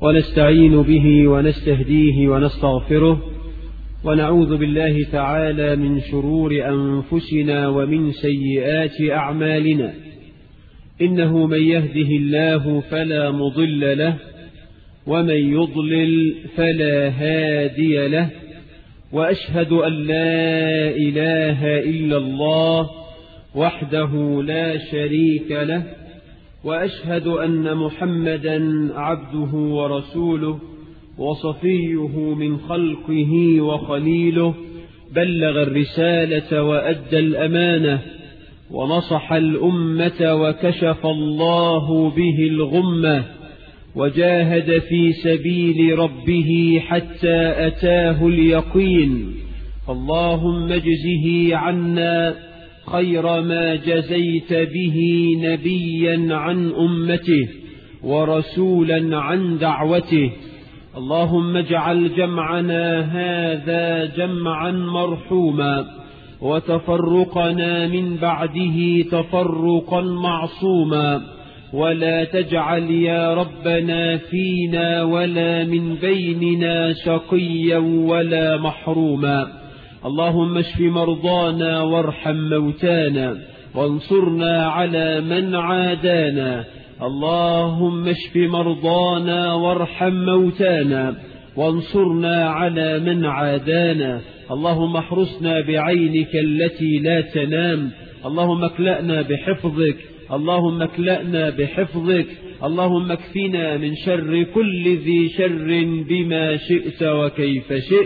ونستعين به ونستهديه ونستغفره ونعوذ بالله تعالى من شرور أنفسنا ومن سيئات أعمالنا إنه من يهده الله فلا مضل له ومن يضلل فلا هادي له وأشهد أن لا إله إلا الله وحده لا شريك له وأشهد أن محمدا عبده ورسوله وصفيه من خلقه وخليله بلغ الرسالة وأدى الأمانة ونصح الأمة وكشف الله به الغمة وجاهد في سبيل ربه حتى أتاه اليقين اللهم اجزه عنا خير ما جزيت به نبيا عن أمته ورسولا عن دعوته اللهم اجعل جمعنا هذا جمعا مرحوما وتفرقنا من بعده تفرقا معصوما ولا تجعل يا ربنا فينا ولا من بيننا شقيا ولا محروما اللهم اشف مرضانا وارحم موتانا وانصرنا على من عادانا اللهم اشف مرضانا وارحم موتانا وانصرنا على من عادانا اللهم احرسنا بعينك التي لا تنام اللهم اكلأنا بحفظك اللهم اكلأنا بحفظك اللهم اكفنا من شر كل ذي شر بما شئت وكيف شئت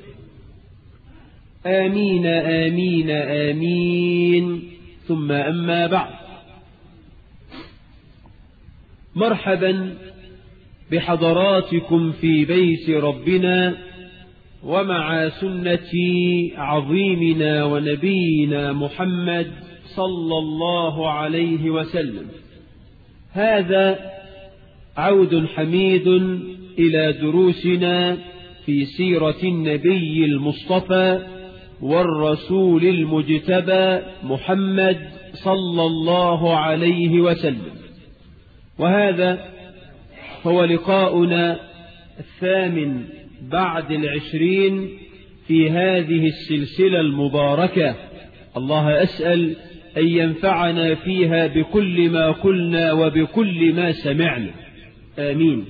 آمين آمين آمين ثم أما بعد مرحبا بحضراتكم في بيت ربنا ومع سنة عظيمنا ونبينا محمد صلى الله عليه وسلم هذا عود حميد إلى دروسنا في سيرة النبي المصطفى والرسول المجتبى محمد صلى الله عليه وسلم وهذا هو لقاؤنا الثامن بعد العشرين في هذه السلسلة المباركة الله أسأل أن ينفعنا فيها بكل ما قلنا وبكل ما سمعنا آمين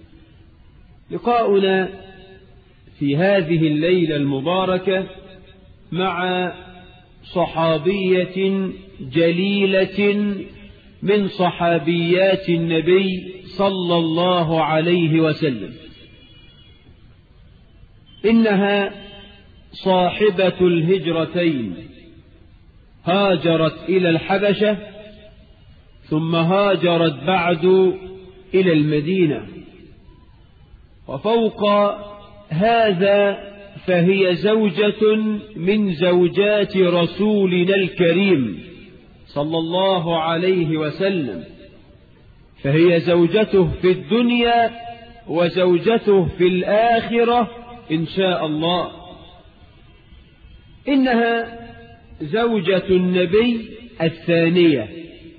لقاؤنا في هذه الليلة المباركة مع صحابية جليلة من صحابيات النبي صلى الله عليه وسلم إنها صاحبة الهجرتين هاجرت إلى الحبشة ثم هاجرت بعد إلى المدينة وفوق هذا فهي زوجة من زوجات رسولنا الكريم صلى الله عليه وسلم فهي زوجته في الدنيا وزوجته في الآخرة إن شاء الله إنها زوجة النبي الثانية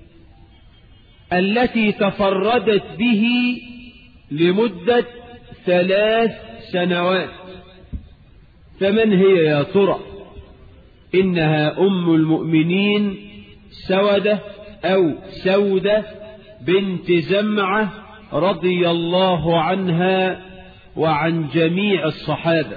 التي تفردت به لمدة ثلاث سنوات فمن هي يا ترى إنها أم المؤمنين سودة أو سودة بنت زمعة رضي الله عنها وعن جميع الصحابة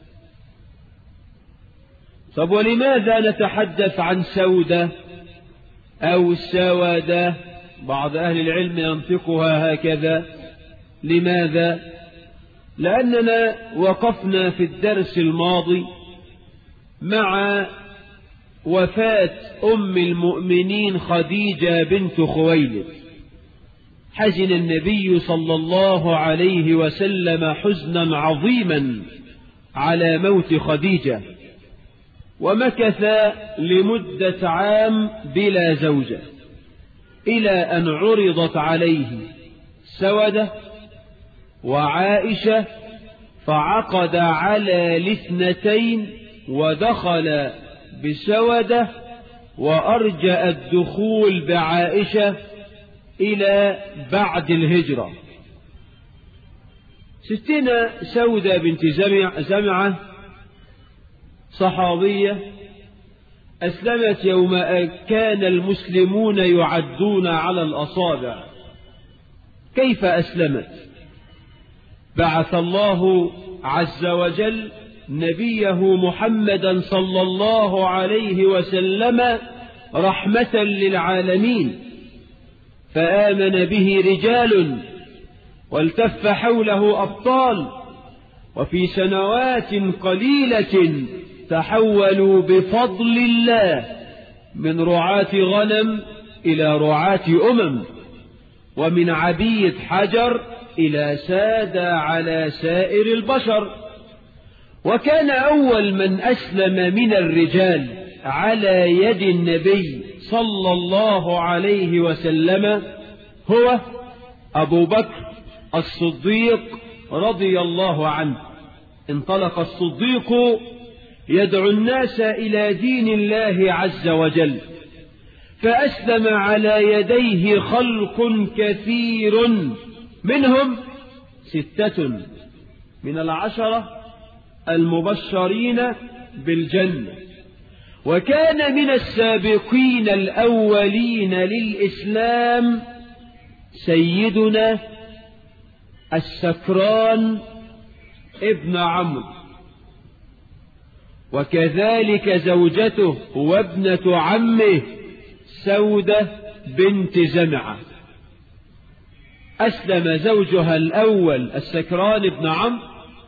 طب ولماذا نتحدث عن سودة أو سودة بعض أهل العلم ينطقها هكذا لماذا لأننا وقفنا في الدرس الماضي مع وفاة أم المؤمنين خديجة بنت خويلد حزن النبي صلى الله عليه وسلم حزنا عظيما على موت خديجة ومكث لمدة عام بلا زوجة إلى أن عرضت عليه سودة وعائشة فعقد على الاثنتين ودخل بسودة وأرجأ الدخول بعائشة إلى بعد الهجرة ستنا سودة بنت زمع زمعة صحابية أسلمت يوم كان المسلمون يعدون على الأصابع كيف أسلمت بعث الله عز وجل نبيه محمدا صلى الله عليه وسلم رحمة للعالمين فآمن به رجال والتف حوله أبطال وفي سنوات قليلة تحولوا بفضل الله من رعاة غنم إلى رعاة أمم ومن عبيد حجر إلى سادة على سائر البشر وكان أول من أسلم من الرجال على يد النبي صلى الله عليه وسلم هو أبو بكر الصديق رضي الله عنه انطلق الصديق يدعو الناس إلى دين الله عز وجل فأسلم على يديه خلق كثير منهم ستة من العشرة المبشرين بالجنة وكان من السابقين الأولين للإسلام سيدنا السكران ابن عمرو وكذلك زوجته وابنة عمه سودة بنت زمعة أسلم زوجها الأول السكران بن عمرو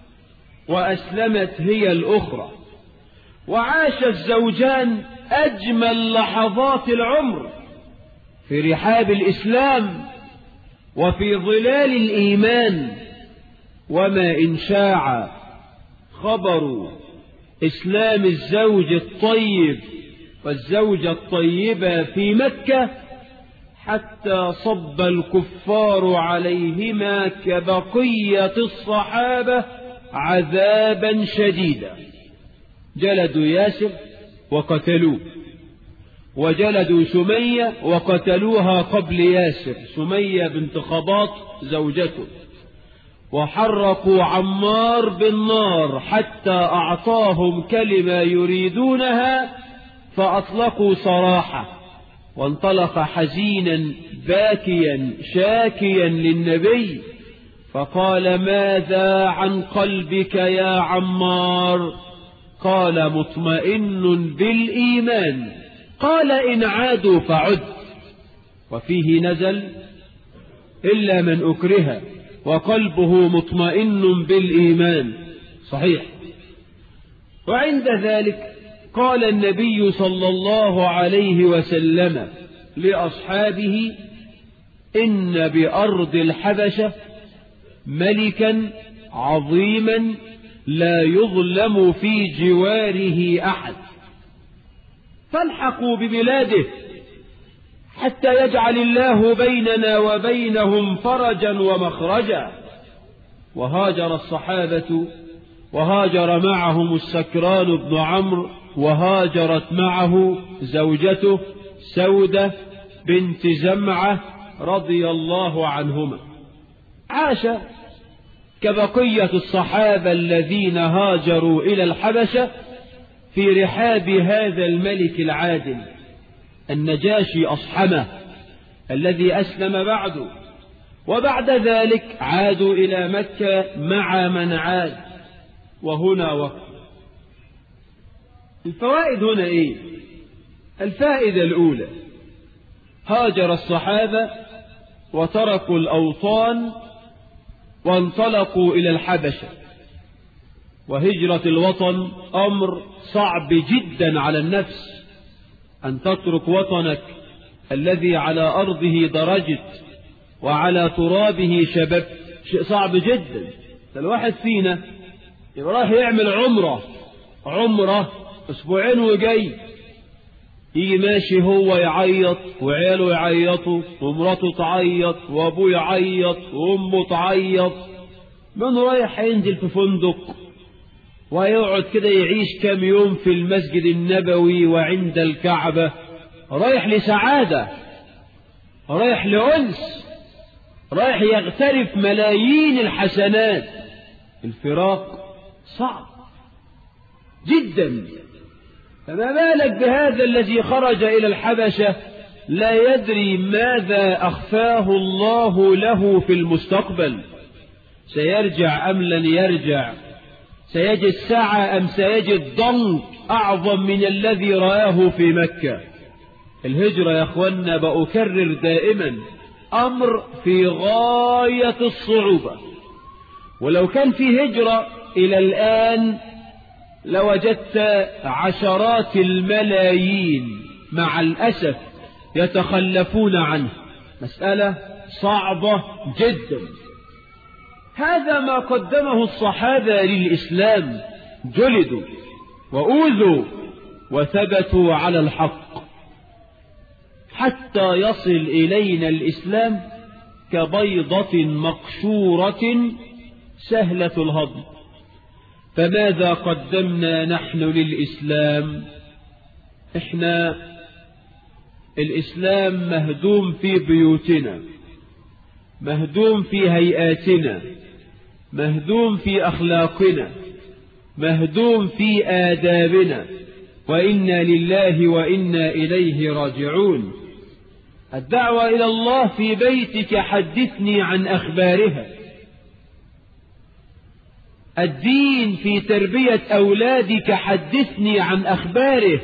وأسلمت هي الأخرى وعاش الزوجان أجمل لحظات العمر في رحاب الإسلام وفي ظلال الإيمان وما إن شاع خبر إسلام الزوج الطيب والزوجة الطيبة في مكة حتى صب الكفار عليهما كبقية الصحابة عذابا شديدا جلدوا ياسر وقتلوه وجلدوا سمية وقتلوها قبل ياسر سمية بنت خباط زوجته وحرقوا عمار بالنار حتى أعطاهم كلمة يريدونها فأطلقوا سراحه وانطلق حزينا باكيا شاكيا للنبي فقال ماذا عن قلبك يا عمار قال مطمئن بالإيمان قال إن عادوا فعد وفيه نزل إلا من أكره وقلبه مطمئن بالإيمان صحيح وعند ذلك قال النبي صلى الله عليه وسلم لأصحابه إن بأرض الحبشة ملكا عظيما لا يظلم في جواره أحد فالحقوا ببلاده حتى يجعل الله بيننا وبينهم فرجا ومخرجا وهاجر الصحابة وهاجر معهم السكران بن عمرو وهاجرت معه زوجته سودة بنت زمعة رضي الله عنهما عاش كبقية الصحابة الذين هاجروا إلى الحبشة في رحاب هذا الملك العادل النجاشي أصحمه الذي أسلم بعده وبعد ذلك عادوا إلى مكة مع من عاد وهنا وقت الفوائد هنا إيه الفائدة الأولى هاجر الصحابة وتركوا الأوطان وانطلقوا إلى الحبشة وهجرة الوطن أمر صعب جدا على النفس أن تترك وطنك الذي على أرضه درجت وعلى ترابه شببت شيء صعب جدا الواحد فينا يبقى راح يعمل عمرة عمرة أسبوعين وجاي يجي ماشي هو يعيط وعياله يعيطوا ومراته تعيط وابوه يعيط وامه تعيط من رايح ينزل في فندق ويقعد كده يعيش كام يوم في المسجد النبوي وعند الكعبة رايح لسعادة رايح لأنس رايح يغترف ملايين الحسنات الفراق صعب جدا فما بالك بهذا الذي خرج إلى الحبشة لا يدري ماذا أخفاه الله له في المستقبل سيرجع أم لن يرجع سيجد سعى أم سيجد ضنك أعظم من الذي رآه في مكة الهجرة يا أخوانا بأكرر دائما أمر في غاية الصعوبة ولو كان في هجرة إلى الآن لوجدت عشرات الملايين مع الأسف يتخلفون عنه مسألة صعبة جدا هذا ما قدمه الصحابة للإسلام جلدوا وأوذوا وثبتوا على الحق حتى يصل إلينا الإسلام كبيضة مقشورة سهلة الهضم فماذا قدمنا نحن للإسلام إحنا الإسلام مهدوم في بيوتنا مهدوم في هيئاتنا مهدوم في أخلاقنا مهدوم في آدابنا وإنا لله وإنا إليه راجعون الدعوة إلى الله في بيتك حدثني عن أخبارها الدين في تربية أولادك حدثني عن أخباره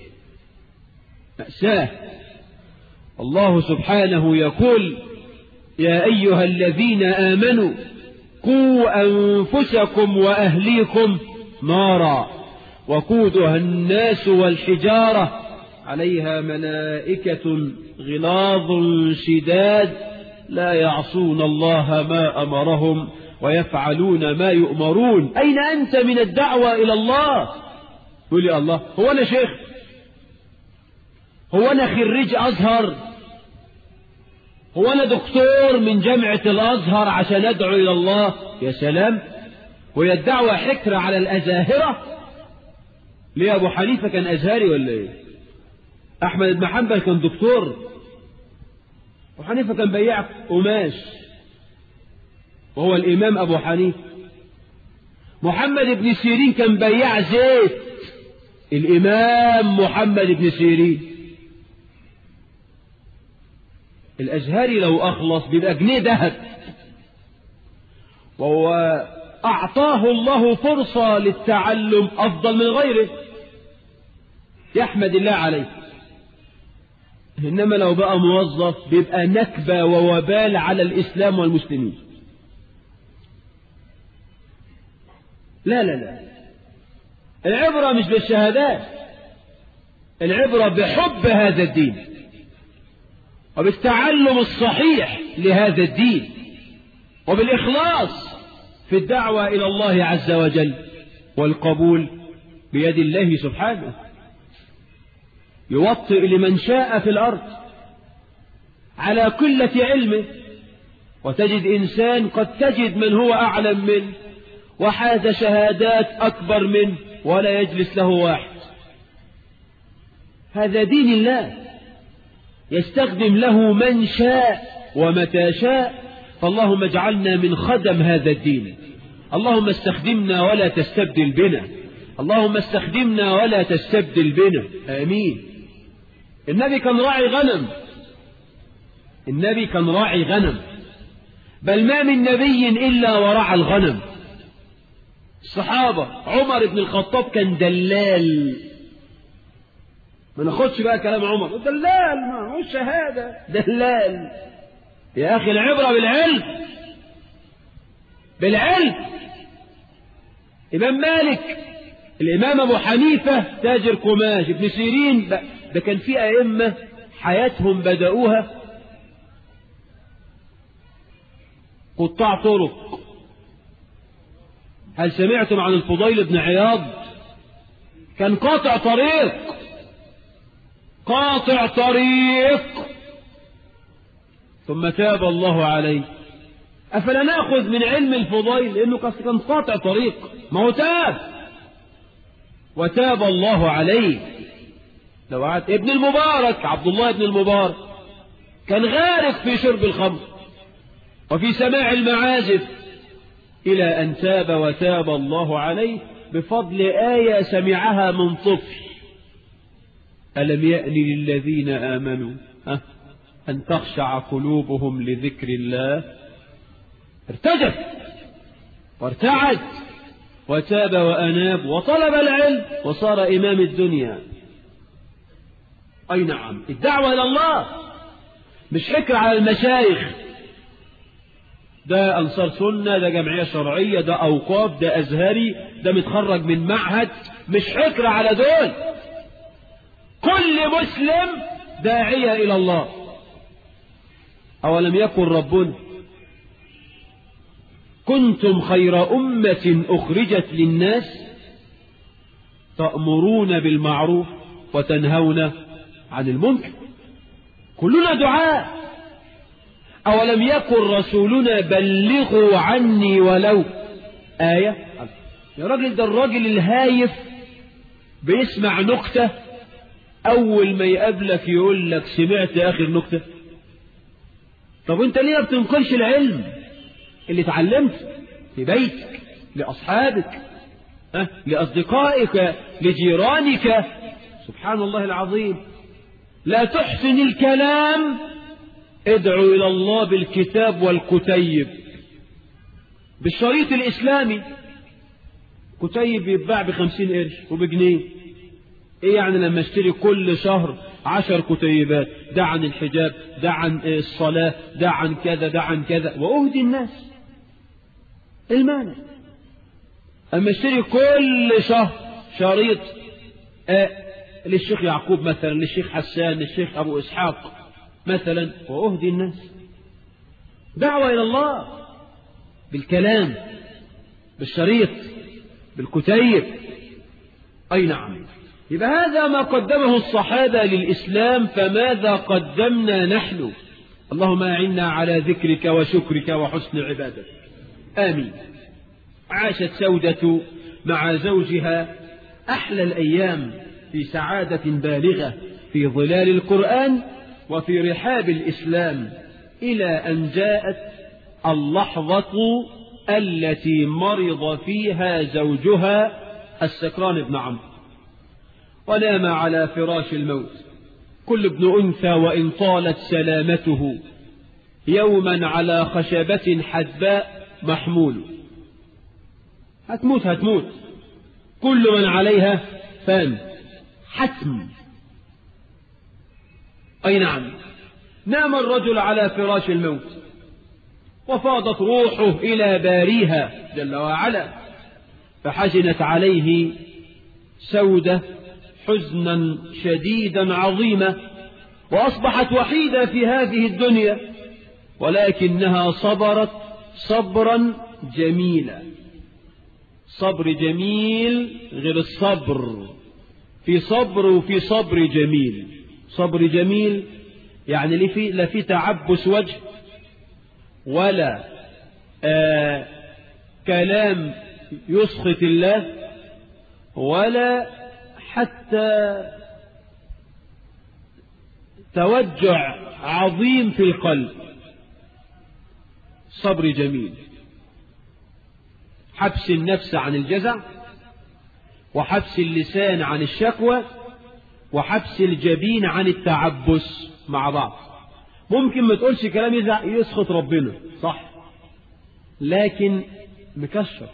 مأساة الله سبحانه يقول يا أيها الذين آمنوا قوا أنفسكم وأهليكم نارا وقودها الناس والحجارة عليها ملائكة غلاظ شداد لا يعصون الله ما أمرهم ويفعلون ما يؤمرون أين أنت من الدعوة إلى الله يقول لي الله هو أنا شيخ هو أنا خريج أزهر هو أنا دكتور من جامعة الأزهر عشان أدعو إلى الله يا سلام وهي الدعوة حكرة على الأزاهرة ليه أبو حنيفة كان أزهري ولا إيه أحمد بن حنبل كان دكتور وحنيفة كان بياع قماش وهو الإمام أبو حنيفة محمد بن سيرين كان بياع زيت الإمام محمد بن سيرين الأزهري لو أخلص بيبقى جنيه ذهب وهو أعطاه الله فرصة للتعلم أفضل من غيره يحمد الله عليه إنما لو بقى موظف بيبقى نكبة ووبال على الإسلام والمسلمين لا لا لا العبرة مش بالشهادات العبرة بحب هذا الدين وبالتعلم الصحيح لهذا الدين وبالإخلاص في الدعوة إلى الله عز وجل والقبول بيد الله سبحانه يوطئ لمن شاء في الأرض على قلة علمه وتجد إنسان قد تجد من هو أعلم منه وحاز شهادات أكبر منه ولا يجلس له واحد هذا دين الله يستخدم له من شاء ومتى شاء فاللهم اجعلنا من خدم هذا الدين اللهم استخدمنا ولا تستبدل بنا اللهم استخدمنا ولا تستبدل بنا آمين النبي كان راعي غنم النبي كان راعي غنم بل ما من نبي إلا ورعى الغنم الصحابة عمر بن الخطاب كان دلال ما ناخدش بقى كلام عمر دلال ما هو شهادة دلال يا أخي العبرة بالعلم بالعلم إمام مالك الإمام أبو حنيفة تاجر قماش ابن سيرين ده كان في أئمة حياتهم بدأوها قطاع طرق هل سمعتم عن الفضيل بن عياض كان قاطع طريق قاطع طريق ثم تاب الله عليه أفلا نأخذ من علم الفضيل لأنه كان قاطع طريق ما هو تاب وتاب الله عليه لو قعدت ابن المبارك عبد الله بن المبارك كان غارق في شرب الخمر وفي سماع المعازف إلى أن تاب وتاب الله عليه بفضل آية سمعها من طفل ألم يأن للذين آمنوا أه أن تخشع قلوبهم لذكر الله ارتجف وارتعد وتاب وأناب وطلب العلم وصار إمام الدنيا أي نعم الدعوة إلى الله مش حكر على المشايخ ده أنصار سنة ده جمعية شرعية ده أوقاف ده أزهري ده متخرج من معهد مش حكر على دول كل مسلم داعية إلى الله أولم يكن ربنا كنتم خير أمة أخرجت للناس تأمرون بالمعروف وتنهون عن المنكر كلنا دعاء أولم يكن رسولنا بلغوا عني ولو آية يا راجل ده الراجل الهايف بيسمع نكتة أول ما يقابلك يقول لك سمعت آخر نكتة طب وانت ليه ما بتنقلش العلم اللي اتعلمته في بيتك لأصحابك أه؟ لأصدقائك لجيرانك سبحان الله العظيم لا تحسن الكلام ادعو إلى الله بالكتاب والكتيب بالشريط الإسلامي كتيب يتباع بخمسين قرش وبجنيه ايه يعني لما اشتري كل شهر عشر كتيبات ده عن الحجاب ده عن الصلاة ده عن كذا ده عن كذا وأهدي الناس المانع أما اشتري كل شهر شريط آه للشيخ يعقوب مثلا للشيخ حسان للشيخ أبو إسحاق مثلا وأهدي الناس دعوة إلى الله بالكلام بالشريط بالكتيب أي نعم يبقى هذا ما قدمه الصحابة للإسلام فماذا قدمنا نحن اللهم أعنا على ذكرك وشكرك وحسن عبادتك آمين عاشت سودة مع زوجها أحلى الأيام في سعادة بالغة في ظلال القرآن وفي رحاب الإسلام إلى أن جاءت اللحظة التي مرض فيها زوجها السكران بن عمرو ونام على فراش الموت كل ابن أنثى وإن طالت سلامته يوما على خشبة حدباء محمول هتموت هتموت كل من عليها فان حتم أي نعم نام الرجل على فراش الموت وفاضت روحه إلى باريها جل وعلا فحزنت عليه سودة حزنا شديدا عظيما وأصبحت وحيدة في هذه الدنيا ولكنها صبرت صبرا جميلا صبر جميل غير الصبر في صبر وفي صبر جميل صبر جميل يعني لا في لا في تعبس وجه ولا آه كلام يسخط الله ولا حتى توجع عظيم في القلب صبر جميل حبس النفس عن الجزع وحبس اللسان عن الشكوى وحبس الجبين عن التعبس مع بعض ممكن ما تقولش كلام يزع يسخط ربنا صح لكن مكشر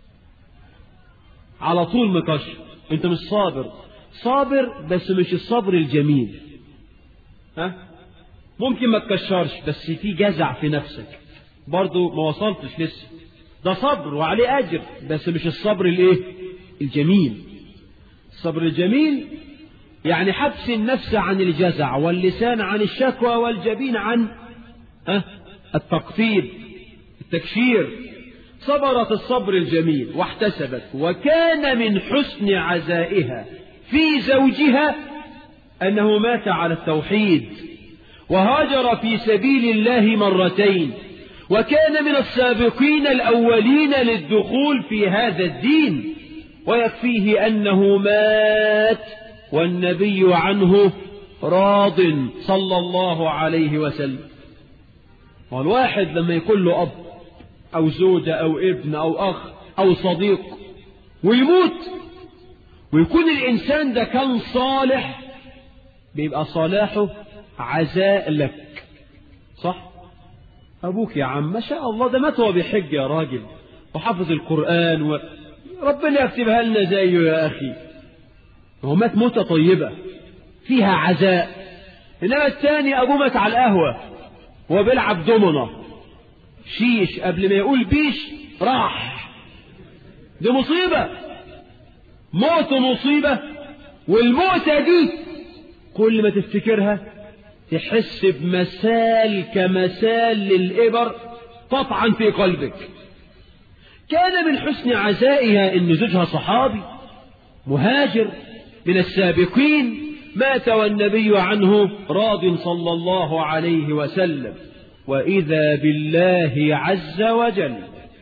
على طول مكشر انت مش صابر صابر بس مش الصبر الجميل ها ممكن ما تكشرش بس في جزع في نفسك برضو ما وصلتش لسه ده صبر وعليه أجر بس مش الصبر الايه الجميل الصبر الجميل يعني حبس النفس عن الجزع واللسان عن الشكوى والجبين عن ها التقفير التكشير صبرت الصبر الجميل واحتسبت وكان من حسن عزائها في زوجها أنه مات على التوحيد وهاجر في سبيل الله مرتين وكان من السابقين الأولين للدخول في هذا الدين ويكفيه أنه مات والنبي عنه راض صلى الله عليه وسلم والواحد لما يكون له أب أو زوجة أو ابن أو أخ أو صديق ويموت ويكون الإنسان ده كان صالح بيبقى صلاحه عزاء لك صح أبوك يا عم ما شاء الله ده مات وهو بيحج يا راجل وحفظ القرآن و... ربنا يكتبها لنا زيه يا أخي هو مات موتة طيبة فيها عزاء إنما الثاني أبوه مات على القهوة وهو بيلعب دومنة شيش قبل ما يقول بيش راح دي مصيبة موت مصيبة والموتة دي كل ما تفتكرها تحس بمسال كمسال للإبر تطعن في قلبك كان من حسن عزائها إن زوجها صحابي مهاجر من السابقين مات والنبي عنه راض صلى الله عليه وسلم وإذا بالله عز وجل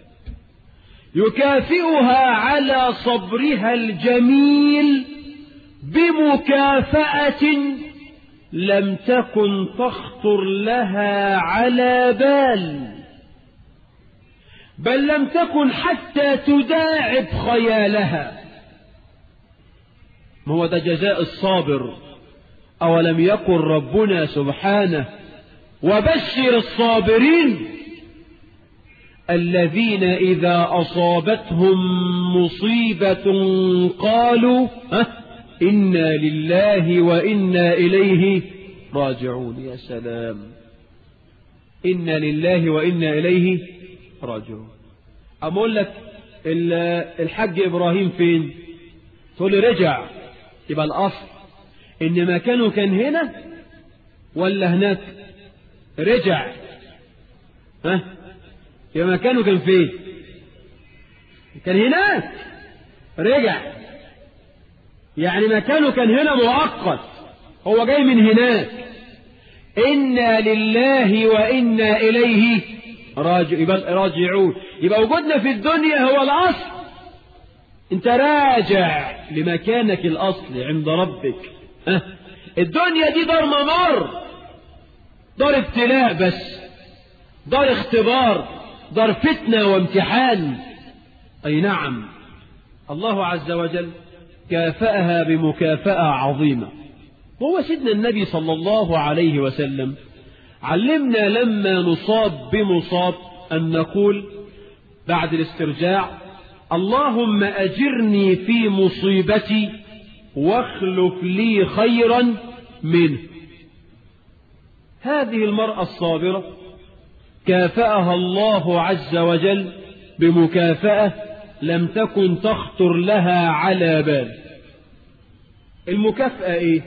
يكافئها على صبرها الجميل بمكافأة لم تكن تخطر لها على بال بل لم تكن حتى تداعب خيالها ما هو ده جزاء الصابر أولم يقل ربنا سبحانه وبشر الصابرين الذين إذا أصابتهم مصيبة قالوا ها إنا لله وإنا إليه راجعون يا سلام إنا لله وإنا إليه راجعون أقول لك الحج إبراهيم فين تقول لي رجع يبقى الأصل إن مكانه كان هنا ولا هناك رجع ها يبقى مكانه كان فين كان هناك رجع يعني مكانه كان هنا مؤقت هو جاي من هناك إنا لله وإنا إليه راجع يبقى راجعون يبقى وجودنا في الدنيا هو الأصل أنت راجع لمكانك الأصلي عند ربك أه؟ الدنيا دي دار ممر دار ابتلاء بس دار اختبار دار فتنة وامتحان أي نعم الله عز وجل كافأها بمكافأة عظيمة وهو سيدنا النبي صلى الله عليه وسلم علمنا لما نصاب بمصاب أن نقول بعد الاسترجاع اللهم أجرني في مصيبتي واخلف لي خيرا منه هذه المرأة الصابرة كافأها الله عز وجل بمكافأة لم تكن تخطر لها على بال المكافأة ايه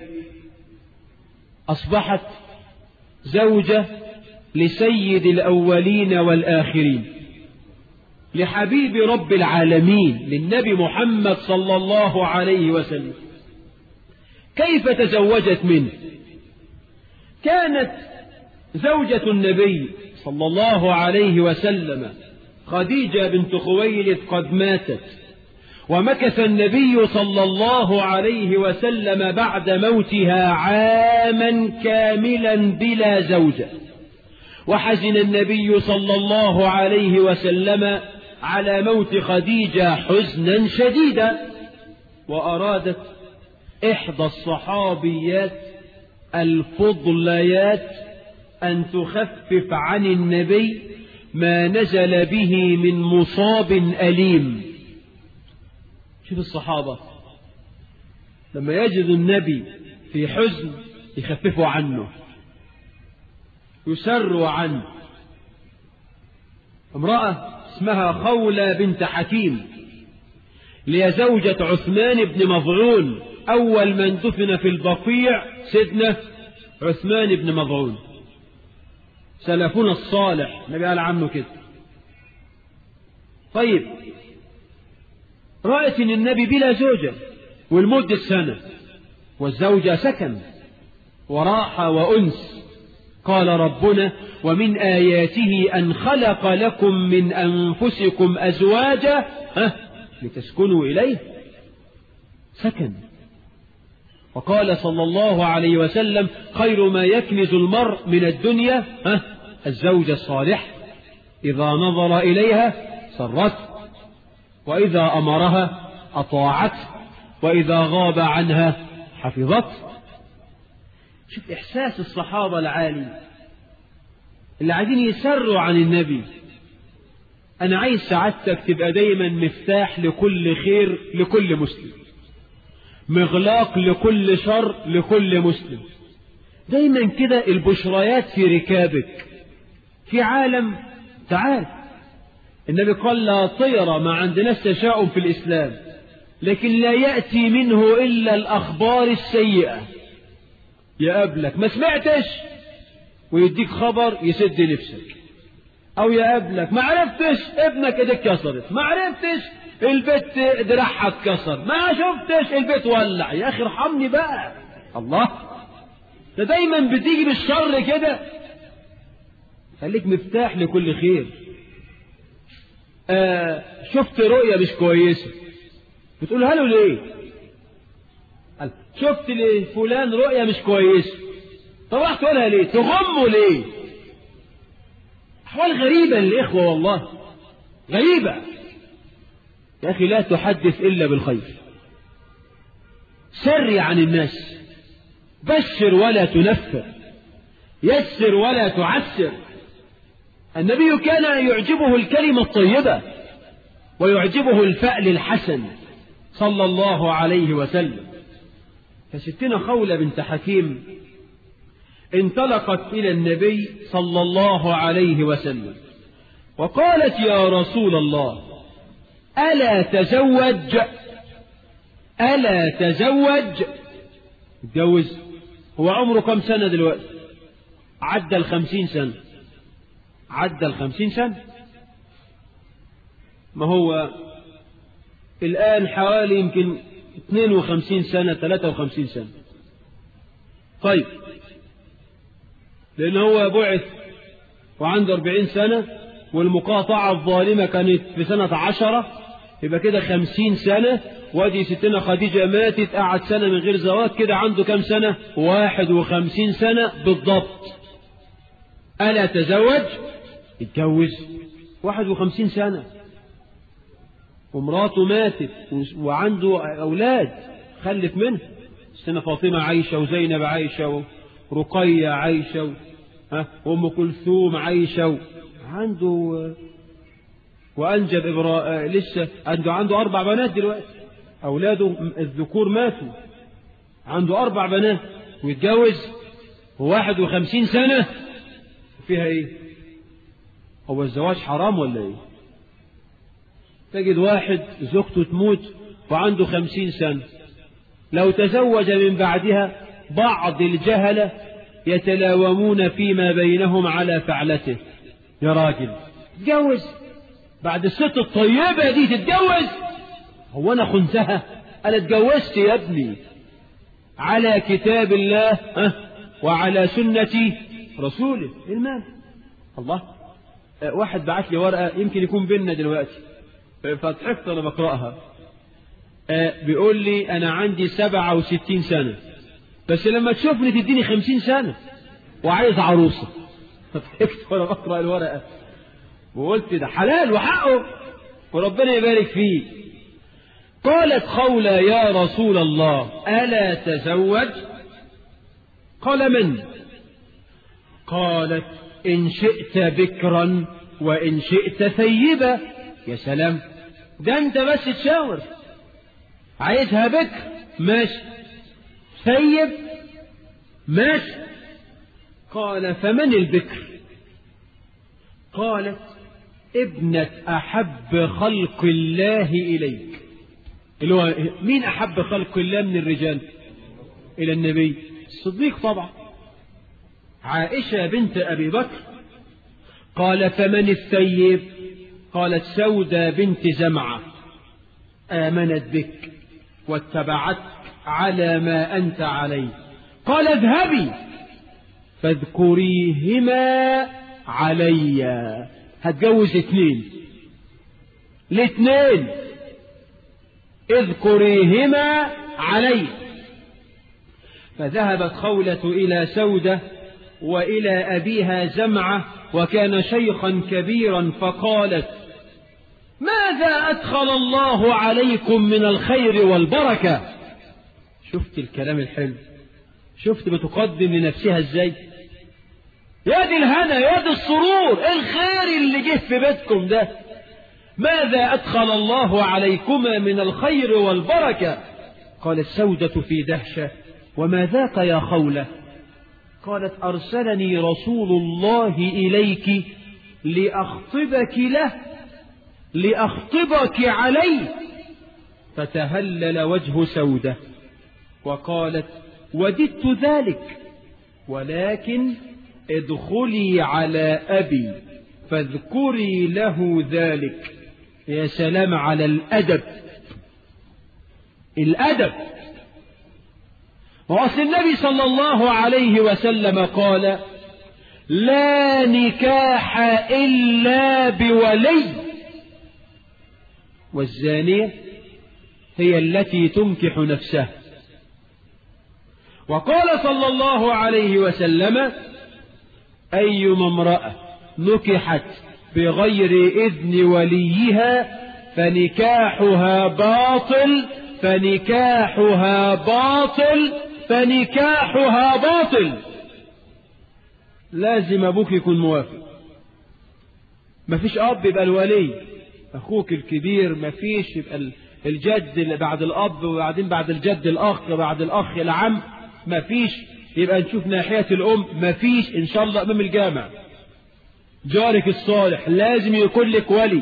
اصبحت زوجة لسيد الاولين والاخرين لحبيب رب العالمين للنبي محمد صلى الله عليه وسلم كيف تزوجت منه كانت زوجة النبي صلى الله عليه وسلم خديجة بنت خويلد قد ماتت ومكث النبي صلى الله عليه وسلم بعد موتها عاما كاملا بلا زوجة وحزن النبي صلى الله عليه وسلم على موت خديجة حزنا شديدا وأرادت إحدى الصحابيات الفضليات أن تخفف عن النبي ما نزل به من مصاب أليم شوف الصحابة لما يجد النبي في حزن يخففوا عنه يسروا عنه امرأة اسمها خولة بنت حكيم لي زوجة عثمان بن مظعون أول من دفن في البقيع سيدنا عثمان بن مظعون سلفنا الصالح النبي قال عنه كده طيب رأت ان النبي بلا زوجة والمدة سنة والزوجة سكن وراحة وأنس قال ربنا ومن آياته أن خلق لكم من أنفسكم أزواجا ها لتسكنوا إليه سكن وقال صلى الله عليه وسلم خير ما يكنز المرء من الدنيا ها الزوجة الصالحة إذا نظر إليها سرته وإذا أمرها أطاعته وإذا غاب عنها حفظته شوف إحساس الصحابة العالي اللي عايزين يسروا عن النبي أنا عايز سعادتك تبقى دايما مفتاح لكل خير لكل مسلم مغلاق لكل شر لكل مسلم دايما كده البشريات في ركابك في عالم تعال النبي قال لا طير ما عندناش تشاؤم في الإسلام لكن لا يأتي منه إلا الأخبار السيئة يقابلك ما سمعتش ويديك خبر يسد نفسك او يقابلك ما عرفتش ابنك ايدك كسرت ما عرفتش البيت دراعها اتكسر ما شفتش البيت ولع يا اخي ارحمني بقى الله ده دايما بتيجي بالشر كده خليك مفتاح لكل خير آه شفت رؤية مش كويسة بتقولها له ليه قال شفت لفلان رؤية مش كويسة طب راح تقولها ليه تغمه ليه أحوال غريبة للإخوة والله غريبة يا أخي لا تحدث إلا بالخير سري عن الناس بشر ولا تنفر يسر ولا تعسر النبي كان يعجبه الكلمة الطيبة ويعجبه الفأل الحسن صلى الله عليه وسلم فستنا خولة بنت حكيم انطلقت إلى النبي صلى الله عليه وسلم وقالت يا رسول الله ألا تزوج ألا تزوج اتجوز هو عمره كم سنة دلوقتي عدى الخمسين سنة عدى الخمسين سنة ما هو الآن حوالي يمكن 52 سنة 53 سنة طيب لأن هو بعث وعنده 40 سنة والمقاطعة الظالمة كانت في سنة عشرة يبقى كده 50 سنة وادي ستنا خديجة ماتت قعد سنة من غير زواج كده عنده كم سنة 51 سنة بالضبط ألا تزوج اتجوز 51 سنة ومراته ماتت وعنده أولاد خلف منه سنة فاطمة عايشة وزينب عايشة ورقية عايشة وأم كلثوم عايشة عنده وأنجب إبراء لسه عنده عنده أربع بنات دلوقتي أولاده الذكور ماتوا عنده أربع بنات ويتجوز وواحد وخمسين سنة فيها إيه هو الزواج حرام ولا إيه تجد واحد زوجته تموت وعنده خمسين سنة لو تزوج من بعدها بعض الجهلة يتلاومون فيما بينهم على فعلته يا راجل تتجوز بعد الست الطيبة دي تتجوز هو أنا خنتها أنا اتجوزت يا ابني على كتاب الله أه وعلى سنة رسوله المال الله أه واحد بعت لي ورقة يمكن يكون بيننا دلوقتي فتحفت أنا بقرأها أه بيقول لي أنا عندي سبعة وستين سنة بس لما تشوفني تديني خمسين سنة وعايز عروسة فضحكت وأنا بقرأ الورقة وقلت ده حلال وحقه وربنا يبارك فيه قالت خولة يا رسول الله ألا تزوج قال من قالت إن شئت بكرا وإن شئت ثيبا يا سلام ده أنت بس تشاور عايزها بكر ماشي ثيب ماشي قال فمن البكر قالت ابنة أحب خلق الله إليك اللي هو مين أحب خلق الله من الرجال إلى النبي الصديق طبعا عائشة بنت أبي بكر قال فمن الثيب قالت سودة بنت زمعة آمنت بك واتبعتك على ما أنت عليه قال اذهبي فاذكريهما علي هتجوز اتنين الاتنين اذكريهما علي فذهبت خولة إلى سودة وإلى أبيها زمعة وكان شيخا كبيرا فقالت ماذا أدخل الله عليكم من الخير والبركة شفت الكلام الحلو شفت بتقدم لنفسها ازاي يا دي الهنا يا دي السرور الخير اللي جه في بيتكم ده ماذا أدخل الله عليكما من الخير والبركة قالت سودة في دهشة وما ذاك يا خولة قالت أرسلني رسول الله إليك لأخطبك له لأخطبك عليه فتهلل وجه سودة وقالت وددت ذلك ولكن ادخلي على أبي فاذكري له ذلك يا سلام على الأدب الأدب وأصل النبي صلى الله عليه وسلم قال لا نكاح إلا بولي والزانية هي التي تنكح نفسها وقال صلى الله عليه وسلم أيما امرأة نكحت بغير إذن وليها فنكاحها باطل فنكاحها باطل فنكاحها باطل لازم أبوك يكون موافق مفيش أب يبقى الولي أخوك الكبير مفيش يبقى الجد اللي بعد الأب وبعدين بعد الجد الأخ بعد الأخ العم مفيش يبقى نشوف ناحية الأم مفيش إن شاء الله أمام الجامع جارك الصالح لازم يكون لك ولي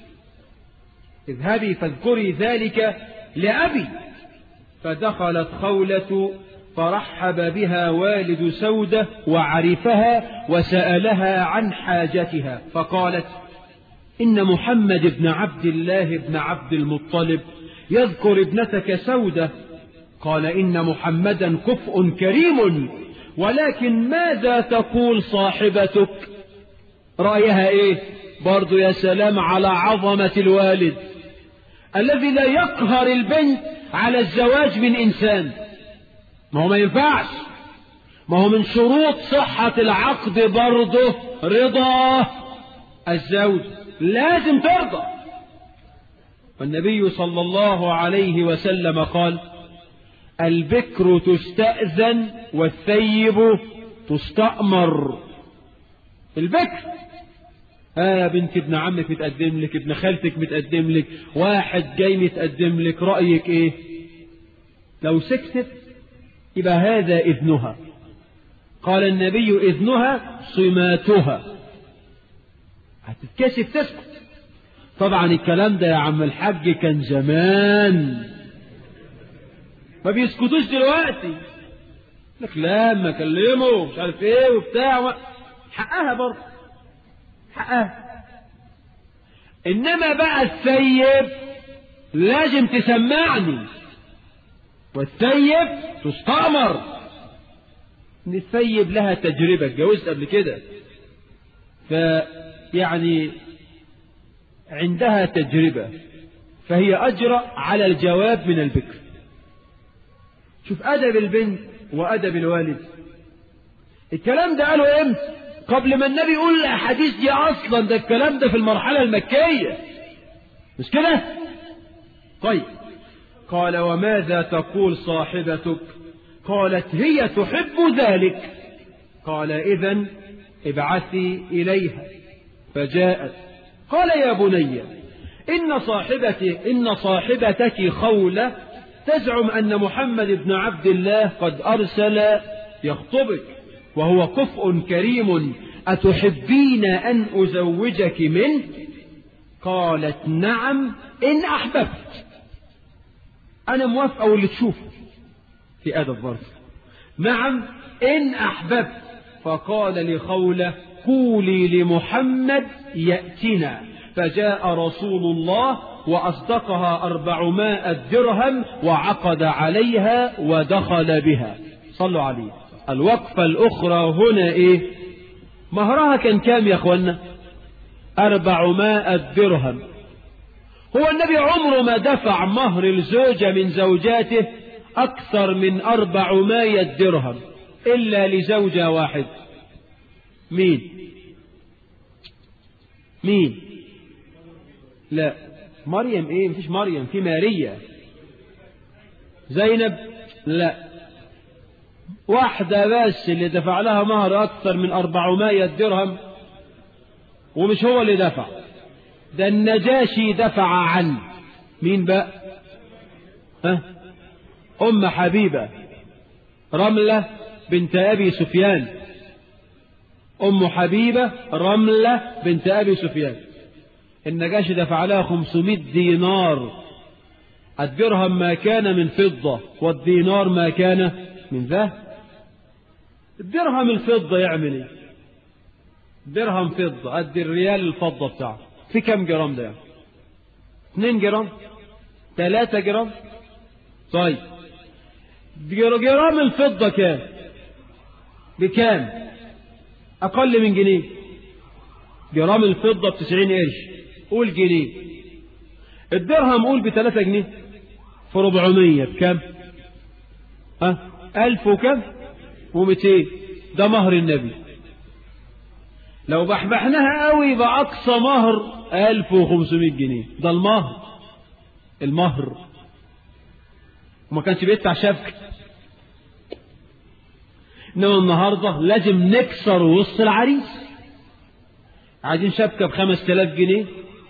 اذهبي فاذكري ذلك لأبي فدخلت خولة فرحب بها والد سودة وعرفها وسألها عن حاجتها فقالت إن محمد بن عبد الله بن عبد المطلب يذكر ابنتك سودة قال إن محمدا كفء كريم ولكن ماذا تقول صاحبتك رأيها إيه برضو يا سلام على عظمة الوالد الذي لا يقهر البنت على الزواج من إنسان ما هو ما ينفعش ما هو من شروط صحة العقد برضه رضا الزوج لازم ترضى والنبي صلى الله عليه وسلم قال البكر تستأذن والثيب تستأمر البكر آه يا بنت ابن عمك متقدم لك ابن خالتك متقدم لك واحد جاي متقدم لك رأيك ايه لو سكتت يبقى هذا إذنها قال النبي إذنها صماتها هتتكسف تسكت طبعا الكلام ده يا عم الحاج كان زمان ما بيسكتوش دلوقتي لك لا ما كلمه مش عارف ايه وبتاع حقها برضه حقها انما بقى الثيب لازم تسمعني والثيب تستأمر ان الثيب لها تجربة اتجوزت قبل كده فيعني عندها تجربة فهي أجرأ على الجواب من البكر شوف أدب البنت وأدب الوالد الكلام ده قاله امتى قبل ما النبي يقول الأحاديث دي أصلا ده الكلام ده في المرحلة المكية مش كده طيب قال وماذا تقول صاحبتك قالت هي تحب ذلك قال إذا ابعثي إليها فجاءت قال يا بني إن صاحبتي إن صاحبتك خولة تزعم أن محمد بن عبد الله قد أرسل يخطبك وهو كفء كريم أتحبين أن أزوجك منه قالت نعم إن أحببت أنا موافقة واللي تشوفه في أدب برضه نعم إن أحببت فقال لخولة قولي لمحمد يأتنا فجاء رسول الله وأصدقها أربعمائة درهم وعقد عليها ودخل بها صلوا عليه الوقفة الأخرى هنا إيه مهرها كان كام يا أخوانا أربعمائة درهم هو النبي عمره ما دفع مهر الزوجة من زوجاته أكثر من أربعمائة درهم إلا لزوجة واحد مين مين لا مريم ايه مفيش مريم في ماريا زينب لا واحدة بس اللي دفع لها مهر أكثر من أربعمائة درهم ومش هو اللي دفع ده النجاشي دفع عنه مين بقى ها أم حبيبة رملة بنت أبي سفيان أم حبيبة رملة بنت أبي سفيان النجاشي دفع لها 500 دينار الدرهم ما كان من فضة والدينار ما كان من ذهب الدرهم الفضة يعمل ايه درهم فضة قد الريال الفضة بتاعه في كم جرام ده يعني 2 جرام 3 جرام طيب جرام الفضة كام بكام أقل من جنيه جرام الفضة بتسعين قرش قول جنيه الدرهم قول بثلاثة جنيه في ربعمية بكام ها ألف وكم ومتين ده مهر النبي لو بحبحناها قوي يبقى أقصى مهر ألف وخمسمائة جنيه ده المهر المهر وما كانش بيدفع شبكة إنما النهاردة لازم نكسر وسط العريس عايزين شبكة بخمس تلاف جنيه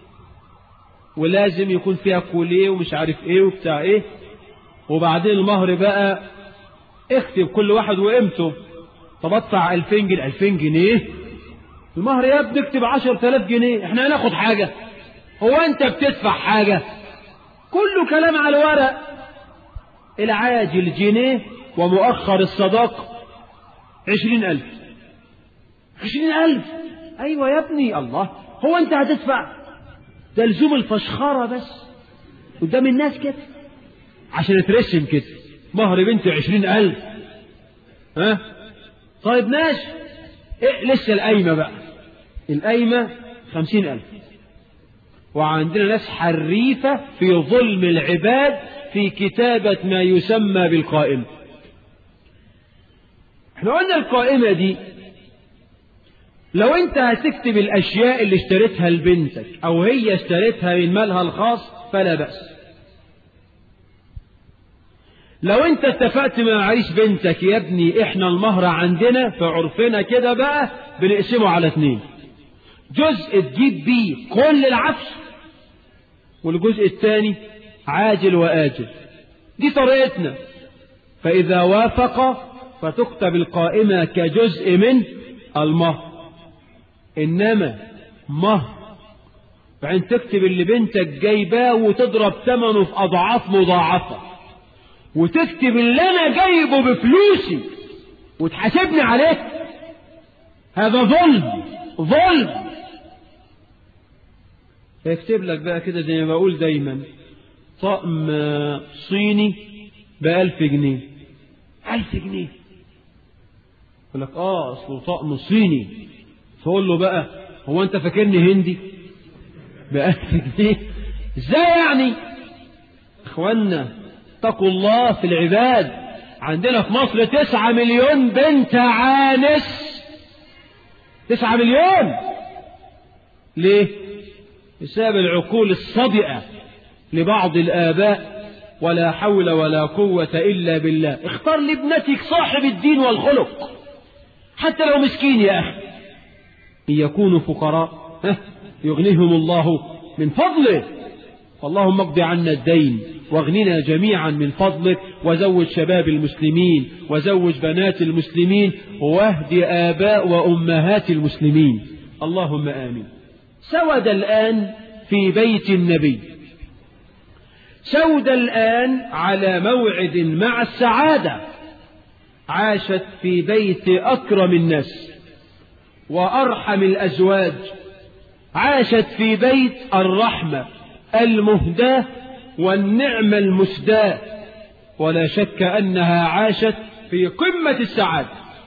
ولازم يكون فيها كوليه ومش عارف ايه وبتاع ايه وبعدين المهر بقى اكتب كل واحد وقيمته طب ادفع 2000 جنيه 2000 جنيه المهر يا ابني اكتب 10000 جنيه احنا هناخد حاجة هو انت بتدفع حاجة كله كلام على الورق العاجل جنيه ومؤخر الصداق عشرين ألف عشرين ألف أيوة يا ابني الله هو أنت هتدفع ده لزوم الفشخرة بس قدام الناس كده عشان يترسم كده مهر بنتي عشرين ألف ها طيب ماشي إيه لسه القايمة بقى القايمة خمسين ألف وعندنا ناس حريفة في ظلم العباد في كتابة ما يسمى بالقائمة احنا قلنا القائمة دي لو انت هتكتب الاشياء اللي اشتريتها لبنتك او هي اشتريتها من مالها الخاص فلا بأس لو انت اتفقت مع عريس بنتك يا ابني احنا المهر عندنا في عرفنا كده بقى بنقسمه على اتنين جزء تجيب بيه كل العفش والجزء الثاني عاجل وآجل دي طريقتنا فإذا وافق فتكتب القائمة كجزء من المهر إنما مهر فعين تكتب اللي بنتك جايباه وتضرب ثمنه في أضعاف مضاعفة وتكتب اللي أنا جايبه بفلوسي وتحاسبني عليه هذا ظلم ظلم يكتب لك بقى كده زي ما بقول دايما طقم صيني بألف جنيه ألف جنيه يقول لك اه اصله طقم صيني تقول له بقى هو انت فاكرني هندي بألف جنيه ازاي يعني اخوانا اتقوا الله في العباد عندنا في مصر تسعة مليون بنت عانس تسعة مليون ليه بسبب العقول الصدئة لبعض الآباء ولا حول ولا قوة إلا بالله اختار لابنتك صاحب الدين والخلق حتى لو مسكين يا أخي إن يكونوا فقراء يغنيهم الله من فضله اللهم اقض عنا الدين واغننا جميعا من فضلك وزوج شباب المسلمين وزوج بنات المسلمين واهد آباء وأمهات المسلمين اللهم آمين سود الآن في بيت النبي سود الآن على موعد مع السعادة عاشت في بيت أكرم الناس وأرحم الأزواج عاشت في بيت الرحمة المهداة والنعمة المسداة ولا شك أنها عاشت في قمة السعادة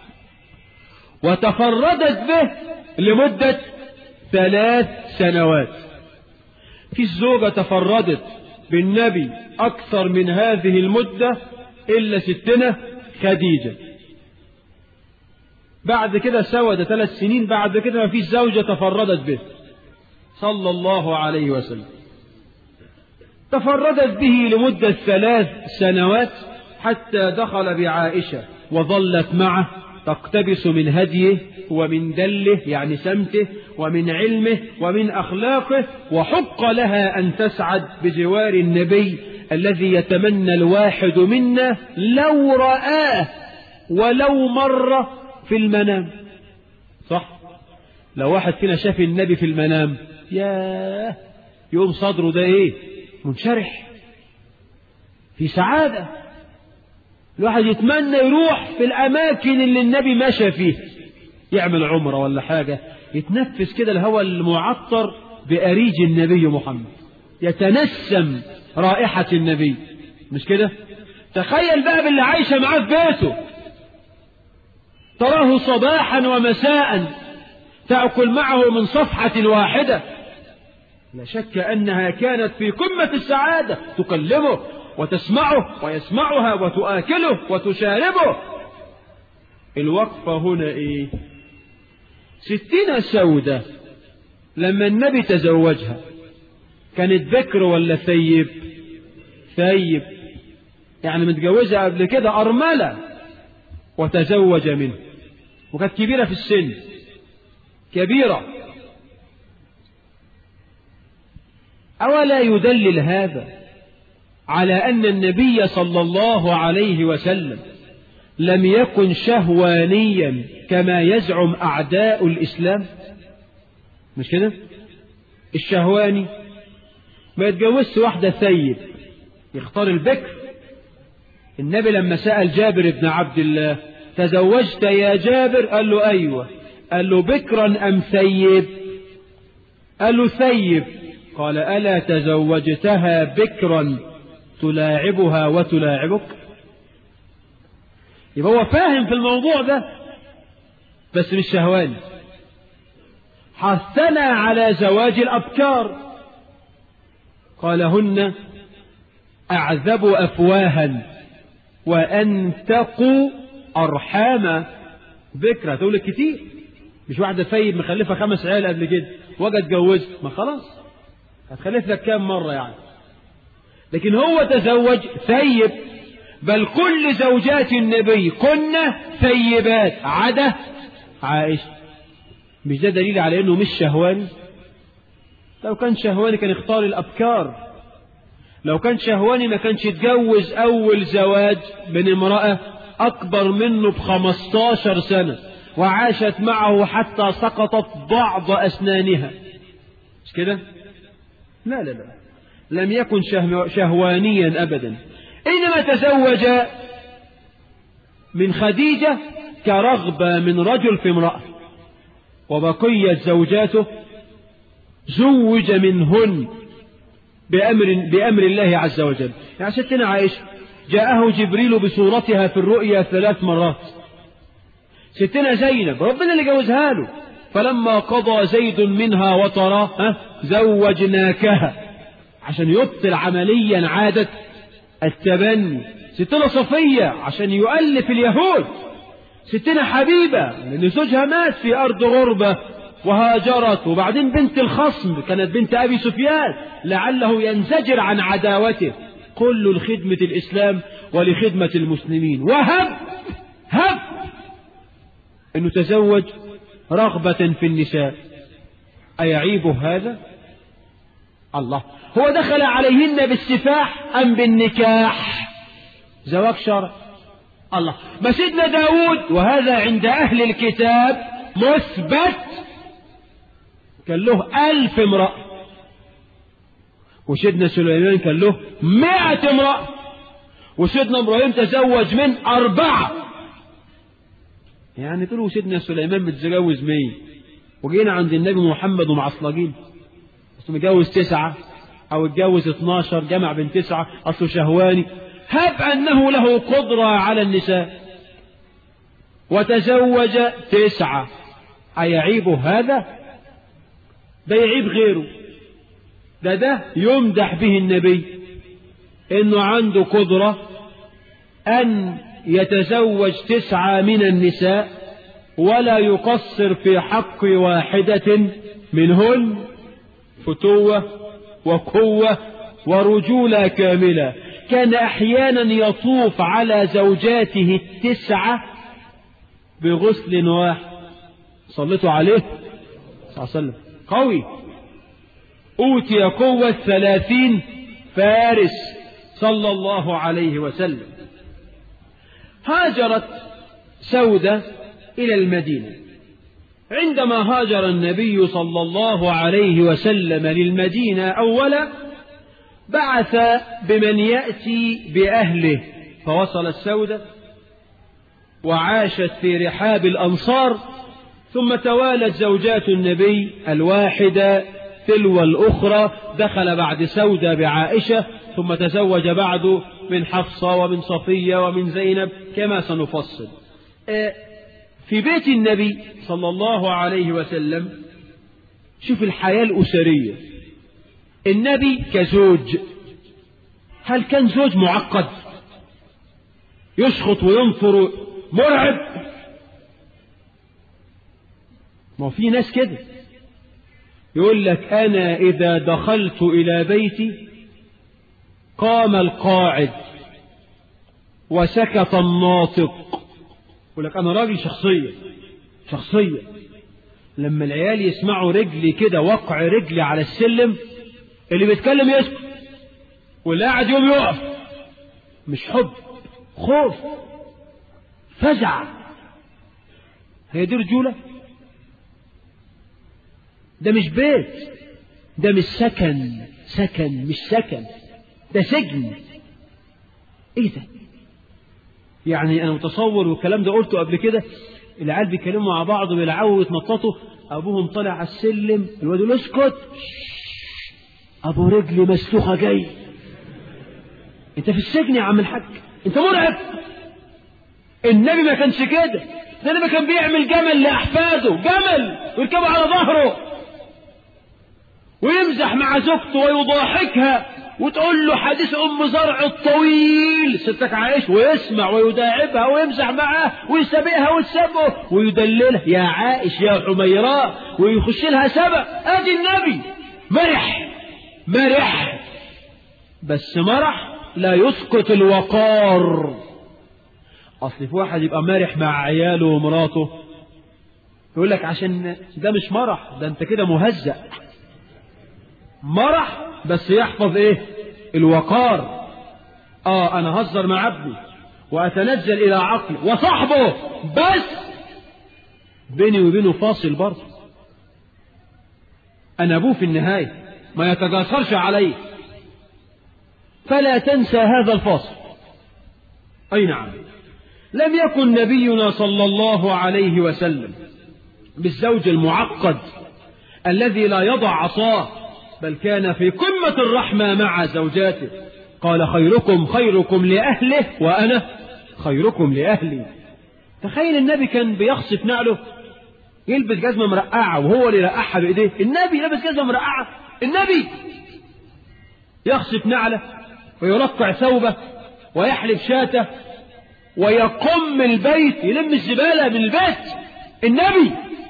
وتفردت به لمدة ثلاث سنوات في الزوجة تفردت بالنبي أكثر من هذه المدة إلا ستنا خديجة بعد كده سود ثلاث سنين بعد كده ما فيش زوجة تفردت به صلى الله عليه وسلم تفردت به لمدة ثلاث سنوات حتى دخل بعائشة وظلت معه تقتبس من هديه ومن دله يعني سمته ومن علمه ومن أخلاقه وحق لها أن تسعد بجوار النبي الذي يتمنى الواحد منا لو رآه ولو مرة في المنام صح لو واحد فينا شاف النبي في المنام ياه يوم صدره ده ايه منشرح في سعادة الواحد يتمنى يروح في الأماكن اللي النبي مشى فيها يعمل عمرة ولا حاجة يتنفس كده الهواء المعطر بأريج النبي محمد يتنسم رائحة النبي مش كده تخيل بقى باللي عايشة معاه في بيته تراه صباحا ومساء تأكل معه من صفحة واحدة لا شك أنها كانت في قمة السعادة تكلمه وتسمعه ويسمعها وتآكله وتشاربه الوقفة هنا إيه ستين سودة لما النبي تزوجها كانت بكر ولا ثيب ثيب يعني متجوزة قبل كده أرملة وتزوج منه وكانت كبيرة في السن كبيرة أولا يدلل هذا على أن النبي صلى الله عليه وسلم لم يكن شهوانيا كما يزعم أعداء الإسلام مش كده الشهواني ما يتجوزش واحدة ثيب يختار البكر النبي لما سأل جابر بن عبد الله تزوجت يا جابر قال له أيوة قال له بكرا أم ثيب قال له ثيب قال ألا تزوجتها بكرا تلاعبها وتلاعبك يبقى هو فاهم في الموضوع ده بس مش شهواني حثنا على زواج الأبكار قال هن أعذب أفواها وأنتقوا أرحاما بكرة تقول لك كتير مش واحدة سيد مخلفة خمس عيال قبل كده وجا اتجوزت ما خلاص هتخلف لك كام مرة يعني لكن هو تزوج ثيب بل كل زوجات النبي كنا ثيبات عدا عائشة مش ده دليل على انه مش شهواني لو كان شهواني كان اختار الابكار لو كان شهواني ما كانش يتجوز اول زواج من امرأة اكبر منه بخمستاشر سنة وعاشت معه حتى سقطت بعض اسنانها مش كده لا لا لا لم يكن شهوانيا ابدا انما تزوج من خديجة كرغبة من رجل في امرأة وبقيت زوجاته زوج منهن بأمر, بأمر الله عز وجل يعني ستنا عائشة جاءه جبريل بصورتها في الرؤيا ثلاث مرات ستنا زينب ربنا اللي جوزها له فلما قضى زيد منها وطرا زوجناكها عشان يبطل عمليا عادة التبني ستنا صفية عشان يؤلف اليهود ستنا حبيبة لأن زوجها مات في أرض غربة وهاجرت وبعدين بنت الخصم كانت بنت أبي سفيان لعله ينزجر عن عداوته كل لخدمة الإسلام ولخدمة المسلمين وهب هب أنه تزوج رغبة في النساء أيعيب هذا الله هو دخل عليهن بالسفاح أم بالنكاح زواج شرع الله ما سيدنا داود وهذا عند أهل الكتاب مثبت كان له ألف امرأة وسيدنا سليمان كان له مائة امرأة وسيدنا إبراهيم تزوج من أربعة يعني تقولوا سيدنا سليمان متزوج مية وجينا عند النبي محمد ومعصلجين بس متجوز تسعة أو اتجوز 12 جمع بين تسعة أصله شهواني هب أنه له قدرة على النساء وتزوج تسعة أيعيب هذا ده يعيب غيره ده ده يمدح به النبي انه عنده قدرة ان يتزوج تسعة من النساء ولا يقصر في حق واحدة منهن فتوة وقوة ورجولة كاملة كان أحيانا يطوف على زوجاته التسعة بغسل واحد صليتوا عليه صلى الله عليه وسلم قوي أوتي قوة ثلاثين فارس صلى الله عليه وسلم هاجرت سودة إلى المدينة عندما هاجر النبي صلى الله عليه وسلم للمدينة أولا بعث بمن يأتي بأهله فوصل السودة وعاشت في رحاب الأنصار ثم توالت زوجات النبي الواحدة تلو الأخرى دخل بعد سودة بعائشة ثم تزوج بعد من حفصة ومن صفية ومن زينب كما سنفصل في بيت النبي صلى الله عليه وسلم شوف الحياة الأسرية النبي كزوج هل كان زوج معقد يشخط وينفر مرعب ما في ناس كده يقول لك أنا إذا دخلت إلى بيتي قام القاعد وسكت الناطق يقول لك أنا راجل شخصية شخصية لما العيال يسمعوا رجلي كده وقع رجلي على السلم اللي بيتكلم يسكت واللي قاعد يوم يقف مش حب خوف فزع هي دي رجولة ده مش بيت ده مش سكن سكن مش سكن ده سجن ايه ده يعني انا متصور والكلام ده قلته قبل كده العيال بيتكلموا مع بعض ويلعبوا ويتنططوا ابوهم طالع على السلم الواد يقول اسكت ابو رجلي مسلوخه جاي انت في السجن يا عم الحاج انت مرعب النبي ما كانش كده النبي كان بيعمل جمل لاحفاده جمل ويركبه على ظهره ويمزح مع زوجته ويضاحكها وتقول له حديث ام زرع الطويل ستك عايش ويسمع ويداعبها ويمزح معها ويسابقها وتسابه ويدللها يا عائش يا حميراء ويخش لها سبق ادي النبي مرح مرح بس مرح لا يسقط الوقار اصل في واحد يبقى مرح مع عياله ومراته يقول لك عشان ده مش مرح ده انت كده مهزأ مرح بس يحفظ ايه الوقار اه انا هزر مع ابني واتنزل الى عقلي وصاحبه بس بيني وبينه فاصل برضه انا ابوه في النهايه ما يتجاسرش عليه فلا تنسى هذا الفاصل اي نعم لم يكن نبينا صلى الله عليه وسلم بالزوج المعقد الذي لا يضع عصاه بل كان في قمة الرحمة مع زوجاته قال خيركم خيركم لأهله وأنا خيركم لأهلي تخيل النبي كان بيخصف نعله يلبس جزمة مرقعة وهو اللي رقعها بإيديه النبي لبس جزمة مرقعة النبي يخصف نعله ويرقع ثوبه ويحلب شاته ويقم البيت يلم الزبالة من البيت النبي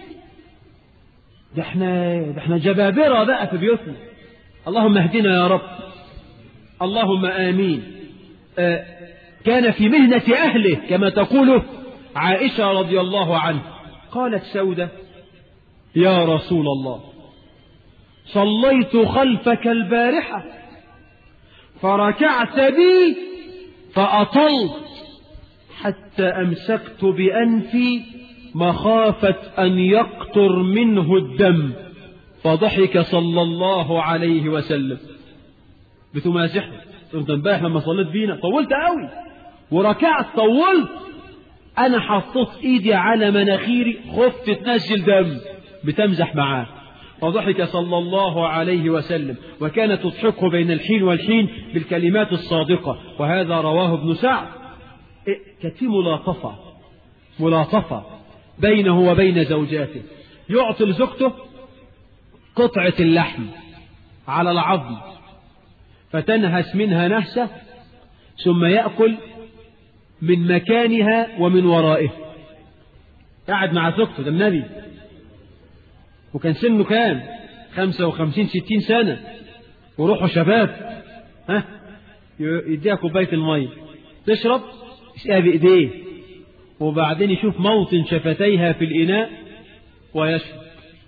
ده احنا ده احنا جبابرة بقى في بيوتنا اللهم اهدنا يا رب اللهم آمين آه كان في مهنة أهله كما تقول عائشة رضي الله عنه قالت سودة يا رسول الله صليت خلفك البارحة فركعت بي فأطلت حتى أمسكت بأنفي مخافة أن يقطر منه الدم فضحك صلى الله عليه وسلم بتمازحه انت امبارح لما صليت بينا طولت قوي وركعت طولت انا حطيت ايدي على مناخيري خفت تنزل دم بتمزح معاه فضحك صلى الله عليه وسلم وكانت تضحكه بين الحين والحين بالكلمات الصادقة وهذا رواه ابن سعد إيه كانت في ملاطفة ملاطفة بينه وبين زوجاته يعطي لزوجته قطعة اللحم على العظم فتنهس منها نهسة ثم يأكل من مكانها ومن ورائه قاعد مع زوجته ده النبي وكان سنه كام خمسة وخمسين ستين سنة وروحه شباب ها يديها كوباية المية تشرب يسقيها بإيديه وبعدين يشوف موطن شفتيها في الإناء ويشرب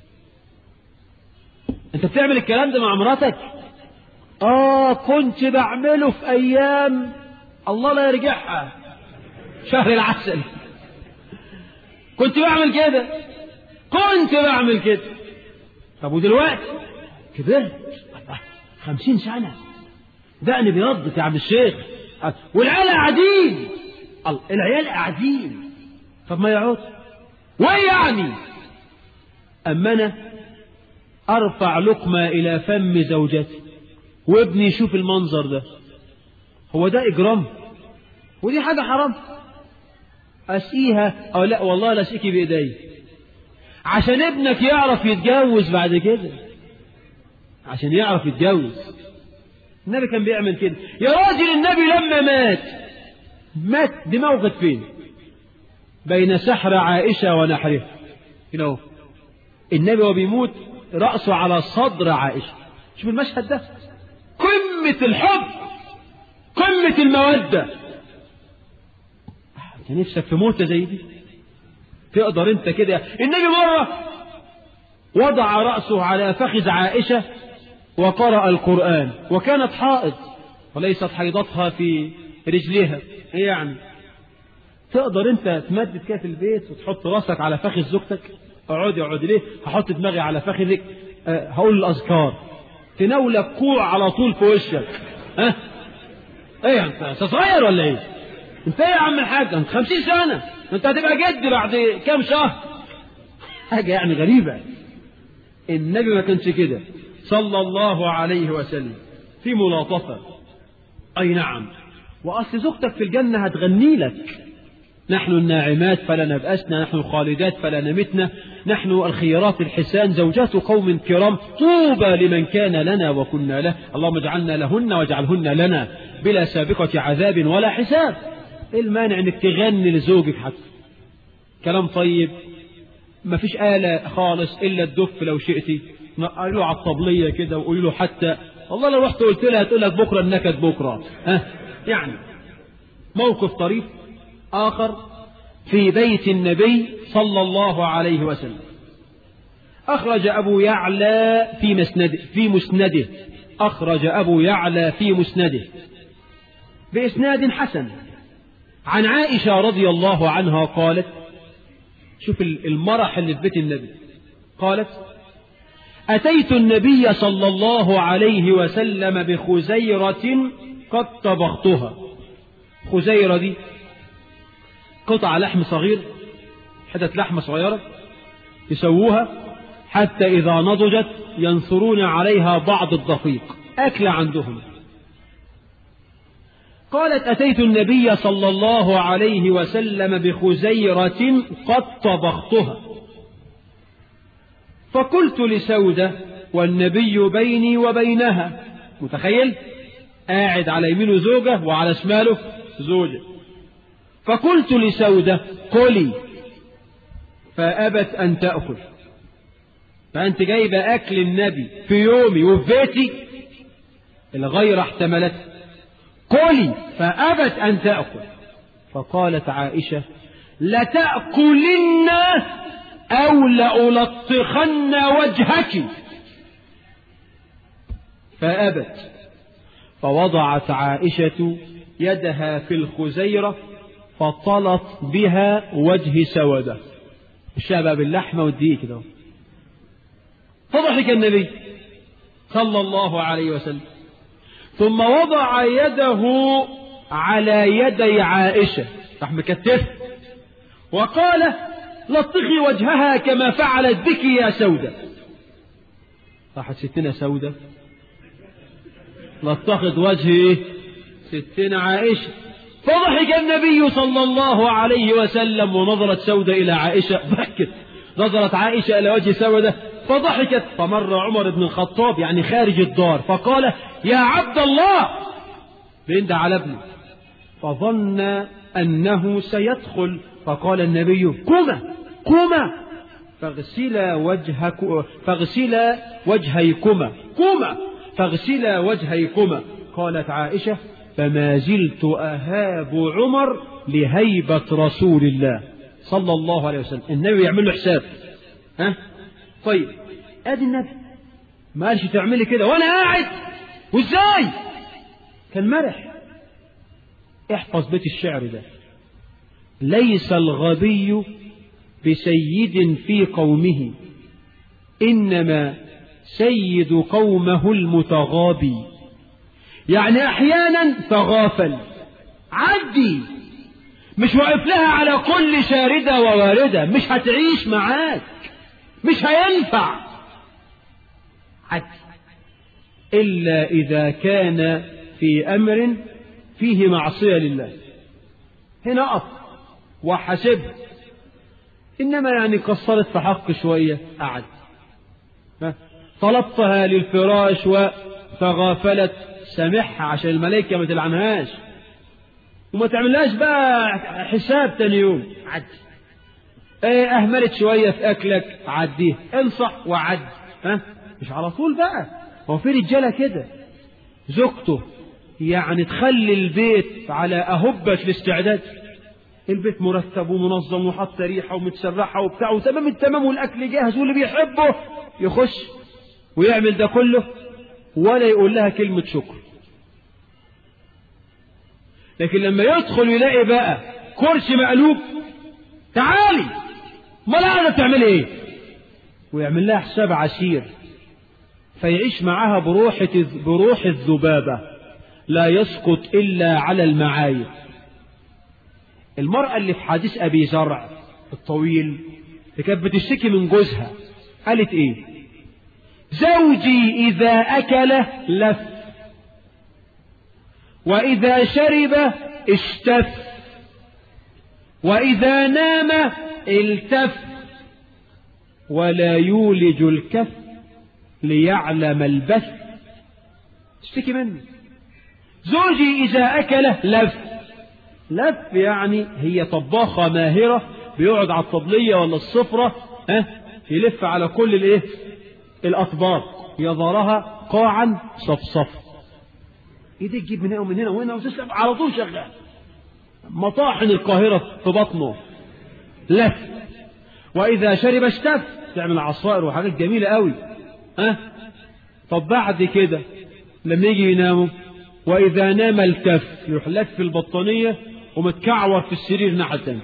انت بتعمل الكلام ده مع مراتك اه كنت بعمله في ايام الله لا يرجعها شهر العسل كنت بعمل كده كنت بعمل كده طب ودلوقتي كبرت خمسين سنة دقني بيضت يا عبد الشيخ والعيال قاعدين العيال قاعدين طب ما يقعد وايه يعني اما انا ارفع لقمة الى فم زوجتي وابني يشوف المنظر ده هو ده اجرام ودي حاجة حرام اسقيها او لا والله لا اسقيكي بايدي عشان ابنك يعرف يتجوز بعد كده عشان يعرف يتجوز النبي كان بيعمل كده يا راجل النبي لما مات مات دماغه كانت فين بين سحر عائشة ونحرها هنا هو النبي وهو بيموت رأسه على صدر عائشة شوف المشهد ده قمة الحب قمة المودة انت نفسك في موتة زي دي تقدر انت كده النبي مرة وضع رأسه على فخذ عائشة وقرأ القرآن وكانت حائض وليست حيضتها في رجلها ايه يعني تقدر انت تمدد كده في البيت وتحط راسك على فخذ زوجتك اقعدي اقعدي ليه هحط دماغي على فخذك أه هقول الاذكار تناولك كوع على طول في وشك ها أه؟ ايه انت صغير ولا ايه انت ايه يا عم الحاج انت خمسين سنة انت هتبقى جد بعد كام شهر حاجة يعني غريبة النبي ما كانش كده صلى الله عليه وسلم في ملاطفة اي نعم واصل زوجتك في الجنة هتغني لك نحن الناعمات فلا نبأسنا نحن الخالدات فلا نمتنا نحن الخيرات الحسان زوجات قوم كرام طوبى لمن كان لنا وكنا له اللهم اجعلنا لهن واجعلهن لنا بلا سابقة عذاب ولا حساب ايه المانع انك تغني لزوجك حتى كلام طيب ما فيش آلة خالص إلا الدف لو شئتي قالوا له على الطبلية كده وقولي له حتى والله لو رحت قلت لها تقول لك بكرة النكد بكرة ها يعني موقف طريف آخر في بيت النبي صلى الله عليه وسلم أخرج أبو يعلى في مسنده في مسنده أخرج أبو يعلى في مسنده بإسناد حسن عن عائشة رضي الله عنها قالت شوف المرح اللي في بيت النبي قالت أتيت النبي صلى الله عليه وسلم بخزيرة قد طبختها خزيرة دي قطع لحم صغير حتة لحمة صغيرة يسووها حتى إذا نضجت ينثرون عليها بعض الدقيق أكل عندهم قالت أتيت النبي صلى الله عليه وسلم بخزيرة قد طبختها فقلت لسودة والنبي بيني وبينها متخيل قاعد على يمينه زوجة وعلى شماله زوجة فقلت لسودة قلي فأبت أن تأكل فأنت جايبة أكل النبي في يومي وفي بيتي الغيرة احتملته قلي فأبت أن تأكل فقالت عائشة لتأكلن أو لألطخن وجهك فأبت فوضعت عائشة يدها في الخزيرة فطلت بها وجه سودة الشابة باللحمة والدقيق كده فضحك النبي صلى الله عليه وسلم ثم وضع يده على يدي عائشة راح مكتفه وقال لطخي وجهها كما فعلت بك يا سودة راحت ستنا سودة لطخت وجه ستنا عائشة فضحك النبي صلى الله عليه وسلم ونظرت سودة إلى عائشة ضحكت نظرت عائشة إلى وجه سودة فضحكت فمر عمر بن الخطاب يعني خارج الدار فقال يا عبد الله بيند على ابنه فظن أنه سيدخل فقال النبي قم قوما فاغسلا وجهك فاغسلا وجهيكما قوما فاغسلا وجهيكما قالت عائشة فما زلت أهاب عمر لهيبة رسول الله صلى الله عليه وسلم النبي يعمل له حساب ها طيب ادي النبي ما قالش تعملي كده وانا قاعد وازاي كان مرح احفظ بيت الشعر ده ليس الغبي بسيد في قومه إنما سيد قومه المتغابي يعني أحيانا تغافل عدي مش واقف لها على كل شاردة وواردة مش هتعيش معاك مش هينفع عدي إلا إذا كان في أمر فيه معصية لله هنا أقف وحسبه إنما يعني قصرت في حق شوية قعد طلبتها للفراش وتغافلت سامحها عشان الملائكة ما تلعنهاش وما تعملهاش بقى حساب تاني يوم عدي ايه اهملت شوية في اكلك عديه انصح وعد ها مش على طول بقى هو في رجالة كده زوجته يعني تخلي البيت على أهبة الاستعداد البيت مرتب ومنظم وحط ريحة ومتسرحة وبتاع وتمام التمام والأكل جاهز واللي بيحبه يخش ويعمل ده كله ولا يقول لها كلمة شكر لكن لما يدخل يلاقي بقى كرسي مقلوب تعالي ما لا تعمل ايه ويعمل لها حساب عسير فيعيش معها بروح بروح الذبابة لا يسقط إلا على المعايب المرأة اللي في حديث أبي زرع الطويل اللي كانت بتشتكي من جوزها قالت إيه زوجي إذا أكل لف وإذا شرب اشتف وإذا نام التف ولا يولج الكف ليعلم البث اشتكي منه زوجي إذا أكل لف لف يعني هي طباخة ماهرة بيقعد على الطبلية ولا الصفرة ها يلف على كل الايه الأطباق يظهرها قاعا صفصف ايديك تجيب من هنا ومن هنا وهنا وتسلم على طول شغال مطاحن القاهرة في بطنه لف وإذا شرب اشتف تعمل عصائر وحاجات جميلة قوي ها طب بعد كده لما يجي يناموا وإذا نام التف يروح لف البطانية ومتكعور في السرير ناحية تانية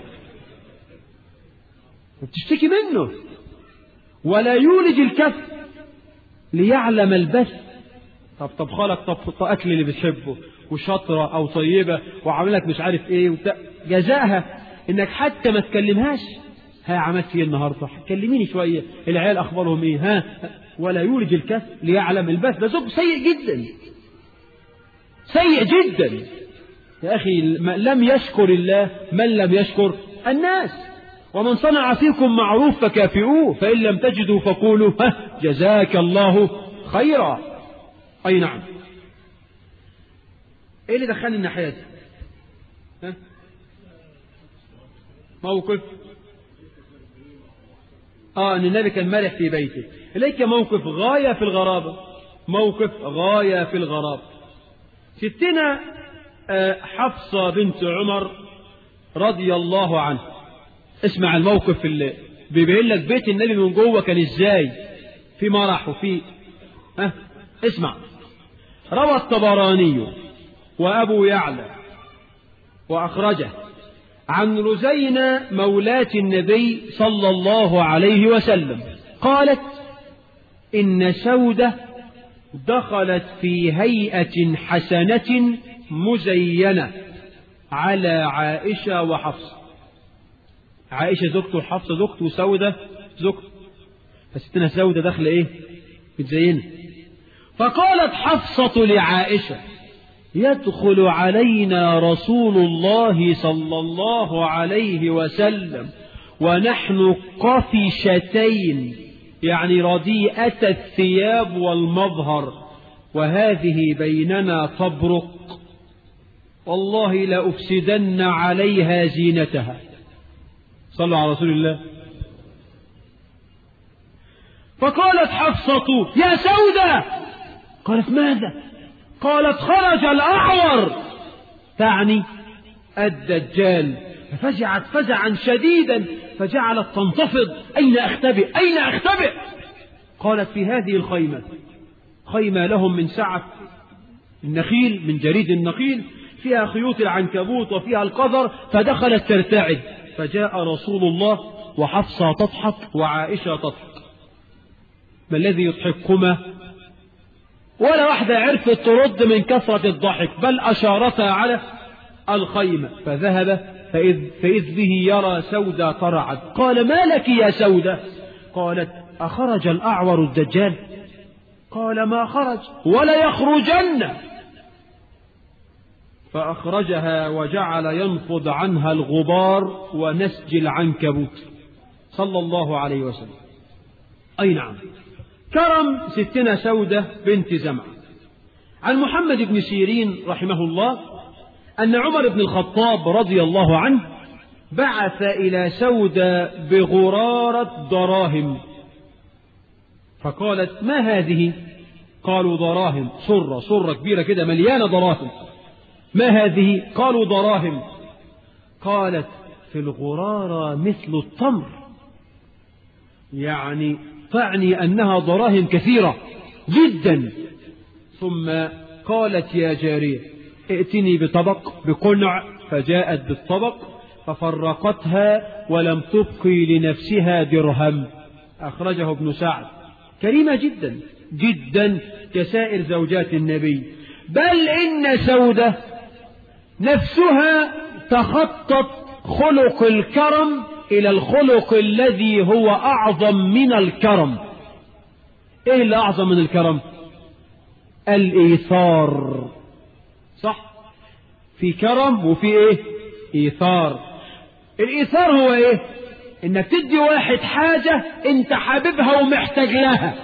وبتشتكي منه ولا يولج الكف ليعلم البث طب طب خالك طب أكل اللي بتحبه وشطرة أو طيبة وعاملك مش عارف إيه وبتاع جزاها إنك حتى ما تكلمهاش ها عملت ايه النهارده كلميني شويه العيال اخبارهم ايه ها ولا يولج الكف ليعلم البث ده زوج سيء جدا سيء جدا يا اخي لم يشكر الله من لم يشكر الناس ومن صنع فيكم معروف فكافئوه فان لم تجدوا فقولوا ها جزاك الله خيرا اي نعم ايه اللي دخلني الناحيه دي ها موقف آه أن النبي كان مرح في بيته إليك موقف غاية في الغرابة موقف غاية في الغرابة ستنا آه حفصة بنت عمر رضي الله عنه اسمع الموقف اللي بيبين لك بيت النبي من جوه كان ازاي في مرح وفي أه اسمع روى الطبراني وأبو يعلى وأخرجه عن رزينة مولاة النبي صلى الله عليه وسلم قالت إن سودة دخلت في هيئة حسنة مزينة على عائشة وحفصة عائشة زوجته وحفصة زوجته وسودة زوجته فستنا سودة داخلة ايه متزينة فقالت حفصة لعائشة يدخل علينا رسول الله صلى الله عليه وسلم ونحن قفشتين يعني رديئة الثياب والمظهر وهذه بيننا تبرق والله لأفسدن عليها زينتها صلوا على رسول الله فقالت حفصة يا سودة قالت ماذا قالت خرج الأعور تعني الدجال ففزعت فزعا شديدا فجعلت تنتفض أين أختبئ أين أختبئ قالت في هذه الخيمة خيمة لهم من سعة النخيل من جريد النخيل فيها خيوط العنكبوت وفيها القذر فدخلت ترتعد فجاء رسول الله وحفصة تضحك وعائشة تضحك ما الذي يضحككما ولا واحدة عرفت ترد من كثرة الضحك بل أشارتها على الخيمة فذهب فإذ, فإذ به يرى سودة ترعد قال ما لك يا سودة قالت أخرج الأعور الدجال قال ما خرج ولا يخرجن فأخرجها وجعل ينفض عنها الغبار ونسج العنكبوت صلى الله عليه وسلم أي نعم كرم ستنا سودة بنت زمع عن محمد بن سيرين رحمه الله أن عمر بن الخطاب رضي الله عنه بعث إلى سودة بغرارة دراهم فقالت ما هذه قالوا دراهم صرة صرة كبيرة كده مليانة دراهم ما هذه قالوا دراهم قالت في الغرارة مثل التمر يعني تعني أنها دراهم كثيرة جدا ثم قالت يا جارية ائتني بطبق بقنع فجاءت بالطبق ففرقتها ولم تبقي لنفسها درهم أخرجه ابن سعد كريمة جدا جدا كسائر زوجات النبي بل إن سودة نفسها تخطط خلق الكرم إلى الخلق الذي هو أعظم من الكرم إيه اللي أعظم من الكرم الإيثار صح في كرم وفي إيه إيثار الإيثار هو إيه إنك تدي واحد حاجة أنت حاببها ومحتاج لها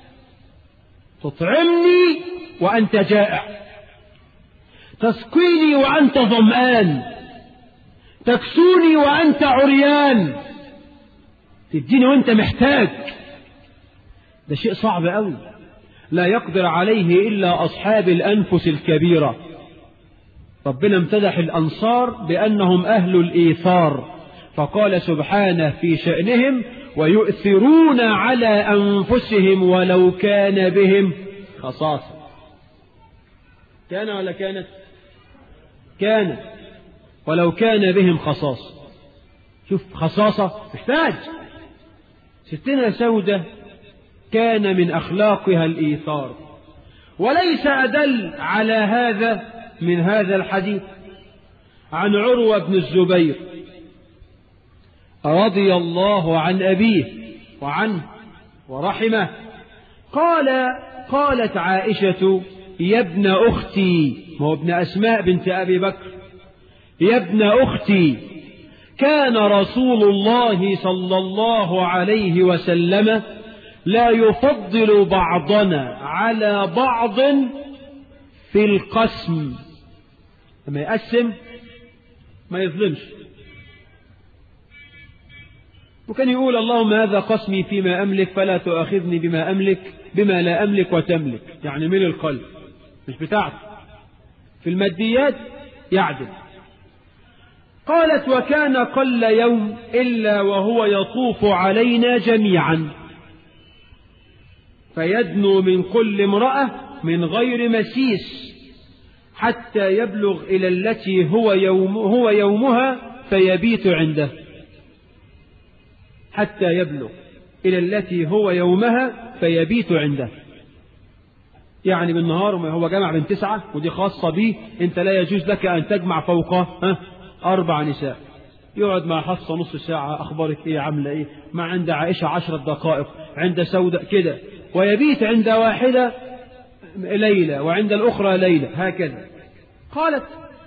تطعمني وأنت جائع تسقيني وأنت ظمآن تكسوني وأنت عريان تديني وأنت محتاج ده شيء صعب أوي لا يقدر عليه إلا أصحاب الأنفس الكبيرة ربنا امتدح الأنصار بأنهم أهل الإيثار فقال سبحانه في شأنهم ويؤثرون على أنفسهم ولو كان بهم خصاصة كان ولا كانت كانت ولو كان بهم خصاصة شوف خصاصة محتاج ستنا سودة كان من أخلاقها الإيثار وليس أدل على هذا من هذا الحديث عن عروة بن الزبير رضي الله عن أبيه وعنه ورحمه قال قالت عائشة يا ابن أختي ما هو ابن أسماء بنت أبي بكر يا ابن أختي كان رسول الله صلى الله عليه وسلم لا يفضل بعضنا على بعض في القسم لما يقسم ما يظلمش وكان يقول اللهم هذا قسمي فيما أملك فلا تؤاخذني بما أملك بما لا أملك وتملك يعني من القلب مش بتاعته في الماديات يعدل قالت وكان قل يوم إلا وهو يطوف علينا جميعا فيدنو من كل امرأة من غير مسيس حتى يبلغ إلى التي هو, يوم هو يومها فيبيت عنده حتى يبلغ إلى التي هو يومها فيبيت عنده يعني بالنهار هو جمع من تسعة ودي خاصة به انت لا يجوز لك أن تجمع فوقه أربع نساء يقعد مع حفصة نص ساعة أخبارك إيه عاملة إيه ما عند عائشة عشرة دقائق عند سوداء كده ويبيت عند واحدة ليلة وعند الأخرى ليلة هكذا قالت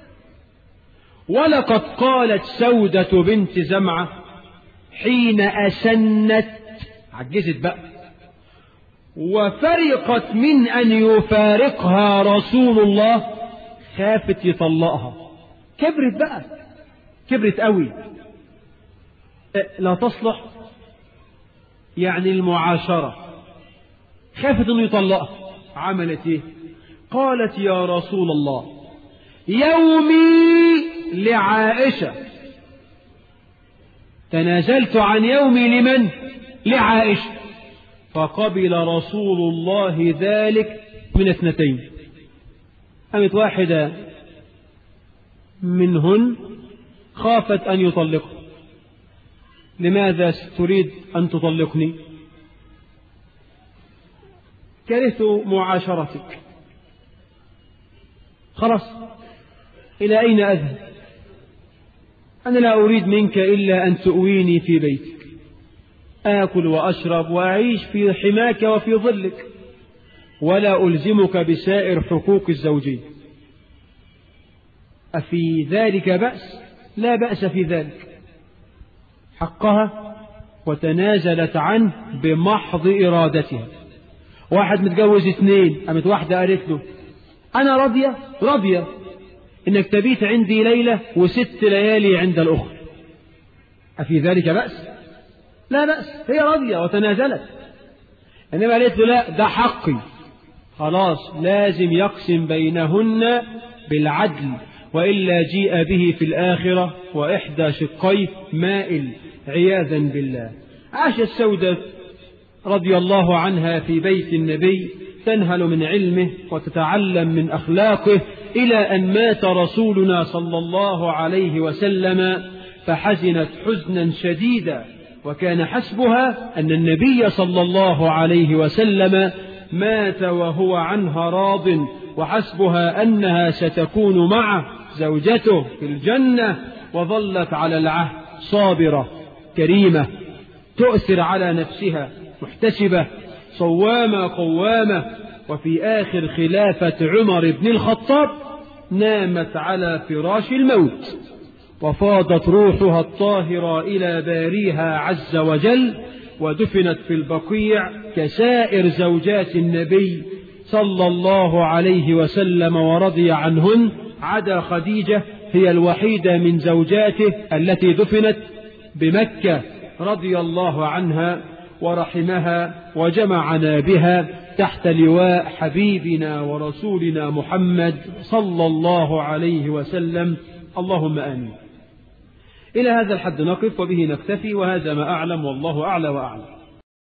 ولقد قالت سودة بنت زمعة حين أسنت عجزت بقى وفرقت من أن يفارقها رسول الله خافت يطلقها كبرت بقى كبرت قوي لا تصلح يعني المعاشرة خافت انه يطلقها عملت ايه قالت يا رسول الله يومي لعائشة تنازلت عن يومي لمن لعائشة فقبل رسول الله ذلك من اثنتين قامت واحدة منهن خافت أن يطلقها لماذا تريد أن تطلقني كرهت معاشرتك خلاص إلى أين أذهب أنا لا أريد منك إلا أن تؤويني في بيتك آكل وأشرب وأعيش في حماك وفي ظلك ولا ألزمك بسائر حقوق الزوجية أفي ذلك بأس لا بأس في ذلك حقها وتنازلت عنه بمحض إرادتها واحد متجوز اثنين قامت واحدة قالت له أنا راضية راضية إنك تبيت عندي ليلة وست ليالي عند الأخرى أفي ذلك بأس لا بأس هي راضية وتنازلت إنما قالت له لا ده حقي خلاص لازم يقسم بينهن بالعدل وإلا جيء به في الآخرة وإحدى شقيه مائل عياذا بالله عاشت سودة رضي الله عنها في بيت النبي تنهل من علمه وتتعلم من أخلاقه إلى أن مات رسولنا صلى الله عليه وسلم فحزنت حزنا شديدا وكان حسبها أن النبي صلى الله عليه وسلم مات وهو عنها راض وحسبها أنها ستكون معه زوجته في الجنة وظلت على العهد صابرة كريمة تؤثر على نفسها محتسبة صوامة قوامة وفي آخر خلافة عمر بن الخطاب نامت على فراش الموت وفاضت روحها الطاهرة إلى باريها عز وجل ودفنت في البقيع كسائر زوجات النبي صلى الله عليه وسلم ورضي عنهن عدا خديجة هي الوحيدة من زوجاته التي دفنت بمكة رضي الله عنها ورحمها وجمعنا بها تحت لواء حبيبنا ورسولنا محمد صلى الله عليه وسلم اللهم آمين إلى هذا الحد نقف وبه نكتفي وهذا ما أعلم والله أعلى وأعلم